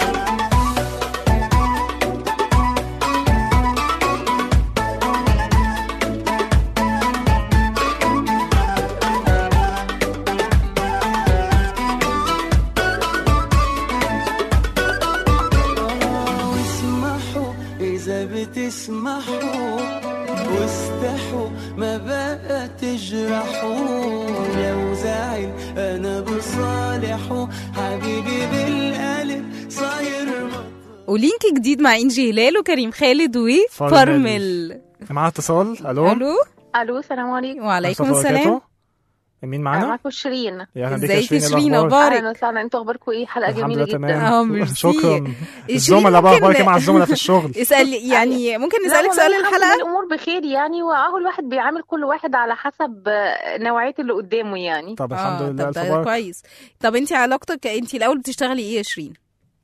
واسمحوا إذا بتسمحوا واستحوا ما بقى تجرحوا لو زعل أنا بصالحه حبيبي بالقلب صاير مطرح ولينك جديد مع انجي هلال وكريم خالد فرمل. وفرمل معانا اتصال الو الو الو السلام عليكم وعليكم ورحمة الله السلام وبركاته. مين معانا؟ معاكم شيرين يا اهلا بيك يا ازيك يا شيرين إيه شيرين الأخبار؟ اخبارك اهلا وسهلا انتوا اخباركم ايه حلقه الحمد جميله لله جدا اه تمام ميرسي. شكرا شيرين الزملاء بقى ممكن- اخبارك إيه مع الزملاء في الشغل اسال يعني ممكن لا نسالك والله سؤال الحمد الحلقه لله الامور بخير يعني واهو الواحد بيعامل كل واحد على حسب آه، نوعيه اللي قدامه يعني طب الحمد آه، لله طب الف ده مبارك كويس طب انت علاقتك انت الاول بتشتغلي ايه يا شيرين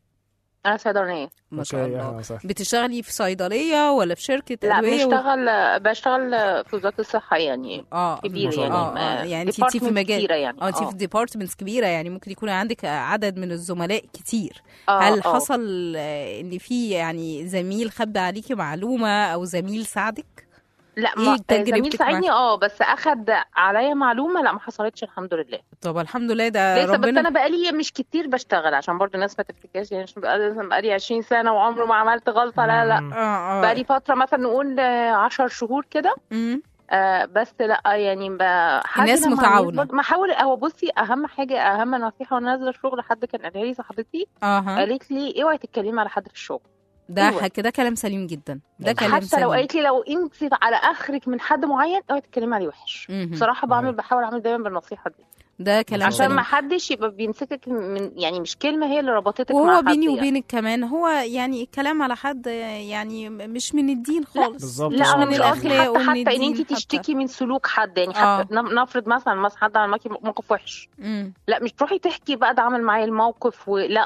انا صيدلانيه ما شاء اوكي الله اهلا وسهلا بتشتغلي في صيدليه ولا في شركه لا ادويه و- بشتغل بشتغل في وزاره الصحه يعني اه كبير ما شاء يعني الله. آه، ما- يعني انت انت في department مجال كتيرة يعني اه انت في ديبارتمنتس كبيره يعني ممكن يكون عندك عدد من الزملاء كتير آه، هل آه. حصل آه، ان في يعني زميل خبى عليكي معلومه او زميل ساعدك لا إيه ما تجربتك زميل ساعدني معاه؟ اه بس اخد عليا معلومه لا ما حصلتش الحمد لله طب الحمد لله ده لسه بس ربنا انا بقالي مش كتير بشتغل عشان برضو الناس ما تفتكرش يعني عشان بقالي بقالي 20 سنه وعمره ما عملت غلطه لا لا مم. اه اه بقالي فتره مثلا نقول 10 شهور كده مم. آه بس لا يعني ب- حد الناس لما متعاونة. يظبط- ما حاول هو بصي اهم حاجه اهم نصيحه وانا نازله الشغل حد كان قالها لي صاحبتي اها قالت لي اوعي تتكلمي على حد في الشغل ده أيوة. ح- كده كلام سليم جدا ده كلام حتى سليم لو قالت لي لو انت على اخرك من حد معين اوعي تتكلمي عليه وحش مهم. بصراحه بعمل أيوة. بحاول اعمل دايما بالنصيحه دي ده كلام عشان سليم ما حدش يبقى بيمسكك من يعني مش كلمه هي اللي ربطتك مع وهو حد بيني يعني. وبينك كمان هو يعني الكلام على حد يعني مش من الدين خالص بالظبط مش لا آه، انا من مش بالظبط. قصدي الاخلاق حتى ومن حتى ان الدين انت تشتكي من سلوك حد يعني آه. حتى نف- نفرض مثلا مثلا حد عمل معاكي موقف وحش مم. لا مش تروحي تحكي بقى ده عمل معايا الموقف ولا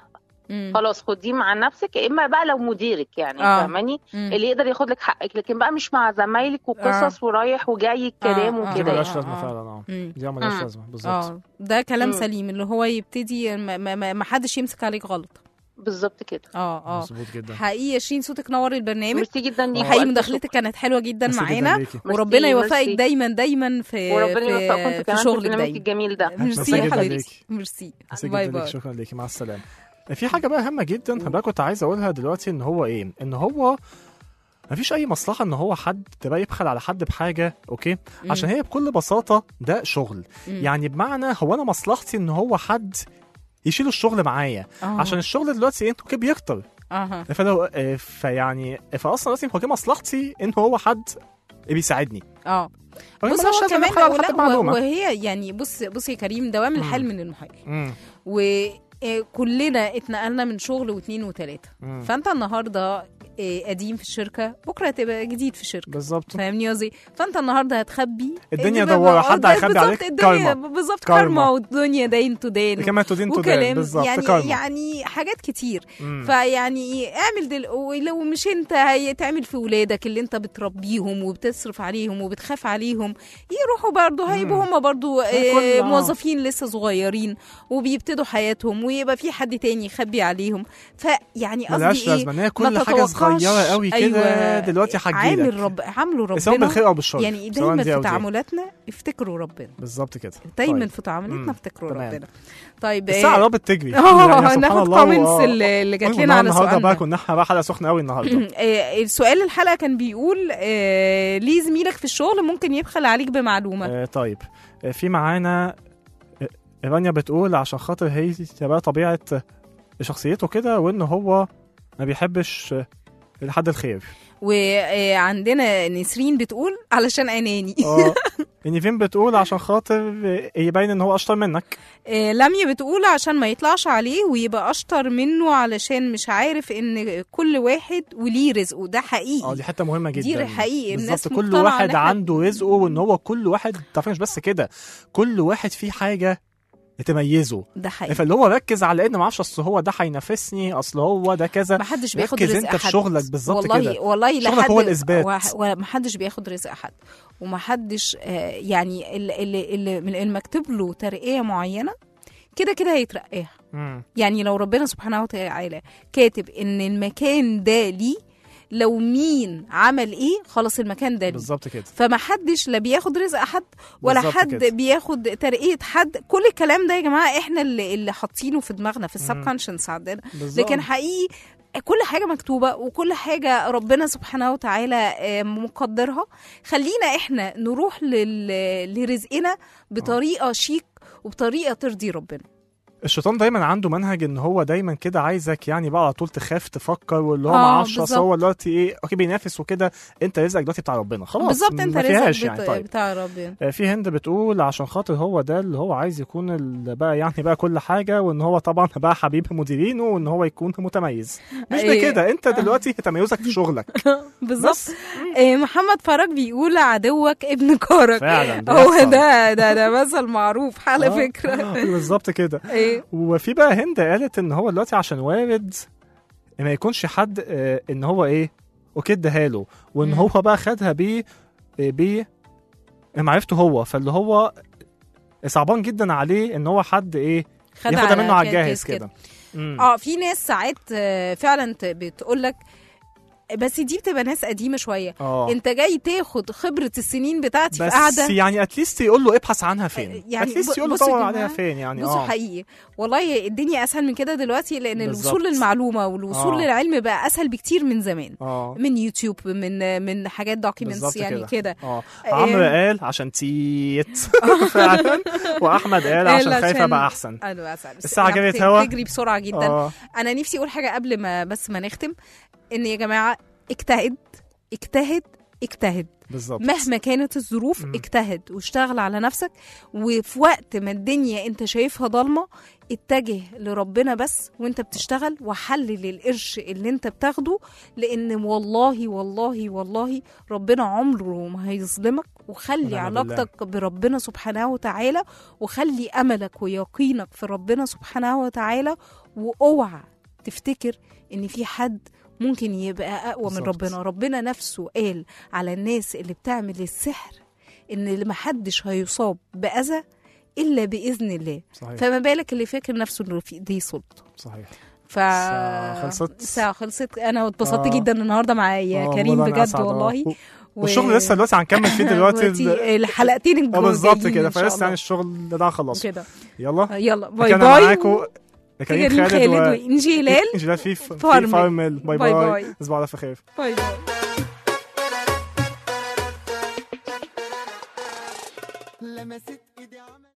مم. خلاص خديه مع نفسك يا اما بقى لو مديرك يعني آه. فاهماني مم. اللي يقدر ياخد لك حقك لكن بقى مش مع زمايلك وقصص ورايح وجاي الكلام آه، آه. دي وكده ملهاش يعني لازمه آه. فعلا اه مم. دي ملهاش مم. لازمه بالظبط اه ده كلام مم. سليم اللي هو يبتدي ما, ما, ما, ما حدش يمسك عليك غلط بالظبط كده اه اه مظبوط جدا حقيقي يا شيرين صوتك نور البرنامج ميرسي جدا ليكي وحقيقي وألف مداخلتك شكر. كانت حلوه جدا ميرسي جدا معانا ليكي. وربنا ميرسي، يوفقك ميرسي. دايما دايما في وربنا في, يوفقكم في كمان في شغلك البرنامج دايما الجميل ده ميرسي ميرسي يا جدا حبيبتي ليكي. ميرسي ميرسي باي جدا ليك باي شكرا ليكي مع السلامه في حاجه بقى هامه جدا انا بقى كنت عايز اقولها دلوقتي ان هو ايه ان هو مفيش اي مصلحه ان هو حد تبقى يبخل على حد بحاجه اوكي مم. عشان هي بكل بساطه ده شغل مم. يعني بمعنى هو انا مصلحتي ان هو حد يشيل الشغل معايا آه. عشان الشغل دلوقتي ايه اوكي بيكتر اها فلو آه، فيعني فاصلا دلوقتي هو كده مصلحتي ان هو حد بيساعدني اه فهي بص ملهاش هو لازمة كمان نبخل على حد لا، بمعلومة. وهي يعني بص بص يا كريم دوام الحال من المحال مم. وكلنا اتنقلنا من شغل واثنين وثلاثه مم. فانت النهارده إيه، قديم في الشركه بكره هتبقى جديد في الشركه بالظبط فاهمني قصدي فانت النهارده هتخبي الدنيا اللي بقى- دوارة، حد آه، هيخبي بالظبط، عليك الدنيا كارما. بالظبط كارما. كارما والدنيا دين تدين كما تدين تدين وكلام بالظبط يعني كارما يعني حاجات كتير مم. فيعني اعمل دل... ولو مش انت هيتعمل في ولادك اللي انت بتربيهم وبتصرف عليهم وبتخاف عليهم يروحوا برضه هيبقوا هم برضه كل- آه، آه. موظفين لسه صغيرين وبيبتدوا حياتهم ويبقى في حد تاني يخبي عليهم فيعني ملهاش قصدي ايه لازمه ان هي ما كل حاجه تتوقعش- صغيره قوي كده أيوة، دلوقتي عامل هتجيلك رب عامله سواء ربنا بالخير او بالشر يعني سواء دايما دي أو في دي. تعاملاتنا افتكروا ربنا بالظبط كده دايما طيب. في تعاملاتنا مم. افتكروا تمام. ربنا طيب الساعه آه، قربت تجري اه يعني سبحان ناخد الله، كومنتس آه. اللي اللي جات أيوة، لنا على النهارده بقى سؤالنا كنا احنا بقى حلقه سخنه قوي النهارده آه، السؤال الحلقه كان بيقول آه، ليه زميلك في الشغل ممكن يبخل عليك بمعلومه آه طيب آه، في معانا آه، رانيا بتقول عشان خاطر هي تبقى طبيعه شخصيته كده وان هو ما بيحبش آه، لحد الخير وعندنا نسرين بتقول علشان اناني اه نيفين بتقول عشان خاطر آه، يبين ان هو اشطر منك آه، لميا بتقول عشان ما يطلعش عليه ويبقى اشطر منه علشان مش عارف ان كل واحد وليه رزقه ده اه حقيقي دي حته مهمه جدا دي حقيقي الناس بالظبط كل مقتنعة واحد إن إحنا- عنده رزقه وان هو كل واحد تعرف مش بس كده كل واحد فيه حاجه تميزه ده حقيقي فاللي هو ركز على ان ما اعرفش اصل هو ده هينافسني اصل هو ده كذا ما حدش بياخد ركز رزق انت في حد. شغلك بالظبط والله كده والله لا شغلك حد هو الإثبات. وما حدش بياخد رزق حد وما حدش آه، يعني اللي, اللي, اللي من المكتوب له ترقيه معينه كده كده هيترقاها مم. يعني لو ربنا سبحانه وتعالى كاتب ان المكان ده ليه لو مين عمل ايه خلاص المكان ده ليه بالظبط كده فما حدش لا بياخد رزق حد ولا بالظبط حد كده. بياخد ترقيه حد كل الكلام ده يا جماعه احنا اللي اللي حاطينه في دماغنا في السب كونشنس عندنا بالظبط لكن حقيقي كل حاجه مكتوبه وكل حاجه ربنا سبحانه وتعالى آه، مقدرها خلينا احنا نروح لل- لرزقنا بطريقه شيك وبطريقه ترضي ربنا الشيطان دايما عنده منهج ان هو دايما كده عايزك يعني بقى على طول تخاف تفكر واللي هو آه، ما اعرفش اصل بالظبط. هو دلوقتي ايه اوكي بينافس وكده انت رزقك دلوقتي بتاع ربنا خلاص بالظبط انت ما فيهاش رزقك يعني بت- طيب بتاع ربنا آه، في هند بتقول عشان خاطر هو ده اللي هو عايز يكون ال- بقى يعني بقى كل حاجه وان هو طبعا بقى حبيب مديرينه وان هو يكون متميز مش أيوة. بكده انت دلوقتي تميزك في شغلك بالظبط بس آه، محمد فرج بيقول عدوك ابن كارك فعلا ده هو يحصل. ده ده ده مثل معروف على آه، فكره بالظبط كده ايه وفي بقى هند قالت ان هو دلوقتي عشان وارد ما يكونش حد آه، ان هو ايه اوكي اداها له وان مم. هو بقى خدها بيه آه، بيه معرفته هو فاللي هو صعبان جدا عليه ان هو حد ايه خد ياخدها منه على كده- الجاهز كده مم. اه في ناس ساعات آه، فعلا بتقول لك بس دي بتبقى ناس قديمه شويه اه انت جاي تاخد خبره السنين بتاعتي في بس قاعده يعني اتليست يقول له ابحث عنها فين يعني اتليست ب- يقول له بصوا يا دور جماعة، عليها فين يعني بصوا اه حقيقي والله الدنيا اسهل من كده دلوقتي لان بالظبط. الوصول للمعلومه والوصول آه. للعلم بقى اسهل بكتير من زمان اه من يوتيوب من من حاجات دوكيومنتس بالظبط يعني كده. كده اه آه، عمرو قال عشان تيت فعلا واحمد قال عشان قال خايف عشان- ابقى احسن انا اسال الساعة يعني جرت بت- هوا. بتجري بسرعه جدا اه انا نفسي اقول حاجه قبل ما بس ما نختم ان يا جماعه اجتهد اجتهد اجتهد بالظبط مهما كانت الظروف مم. اجتهد واشتغل على نفسك وفي وقت ما الدنيا انت شايفها ضلمه اتجه لربنا بس وانت بتشتغل وحلل القرش اللي انت بتاخده لان والله والله والله ربنا عمره ما هيظلمك وخلي ونعم بالله. علاقتك بربنا سبحانه وتعالى وخلي املك ويقينك في ربنا سبحانه وتعالى واوعى تفتكر ان في حد ممكن يبقى اقوى من بالظبط. ربنا ربنا نفسه قال على الناس اللي بتعمل السحر ان اللي محدش هيصاب باذى الا باذن الله صحيح فما بالك اللي فاكر نفسه انه في ايديه سلطه صحيح ف الساعة خلصت. الساعة خلصت انا اتبسطت آه. جدا النهارده مع يا آه، كريم والله أنا بجد أسعد، آه. والله و- و- والشغل لسه دلوقتي هنكمل فيه دلوقتي ال- دلوقتي الحلقتين اه الجايين بالظبط كده إن شاء فلسه الله. يعني الشغل ده خلص كده يلا يلا باي كان باي معاكم كريم كريم خالد خالد و... وإنجي هلال انجلال في في فارمل. فارمل باي باي باي باي. تصبحوا على خير باي باي لمست ايدي عمل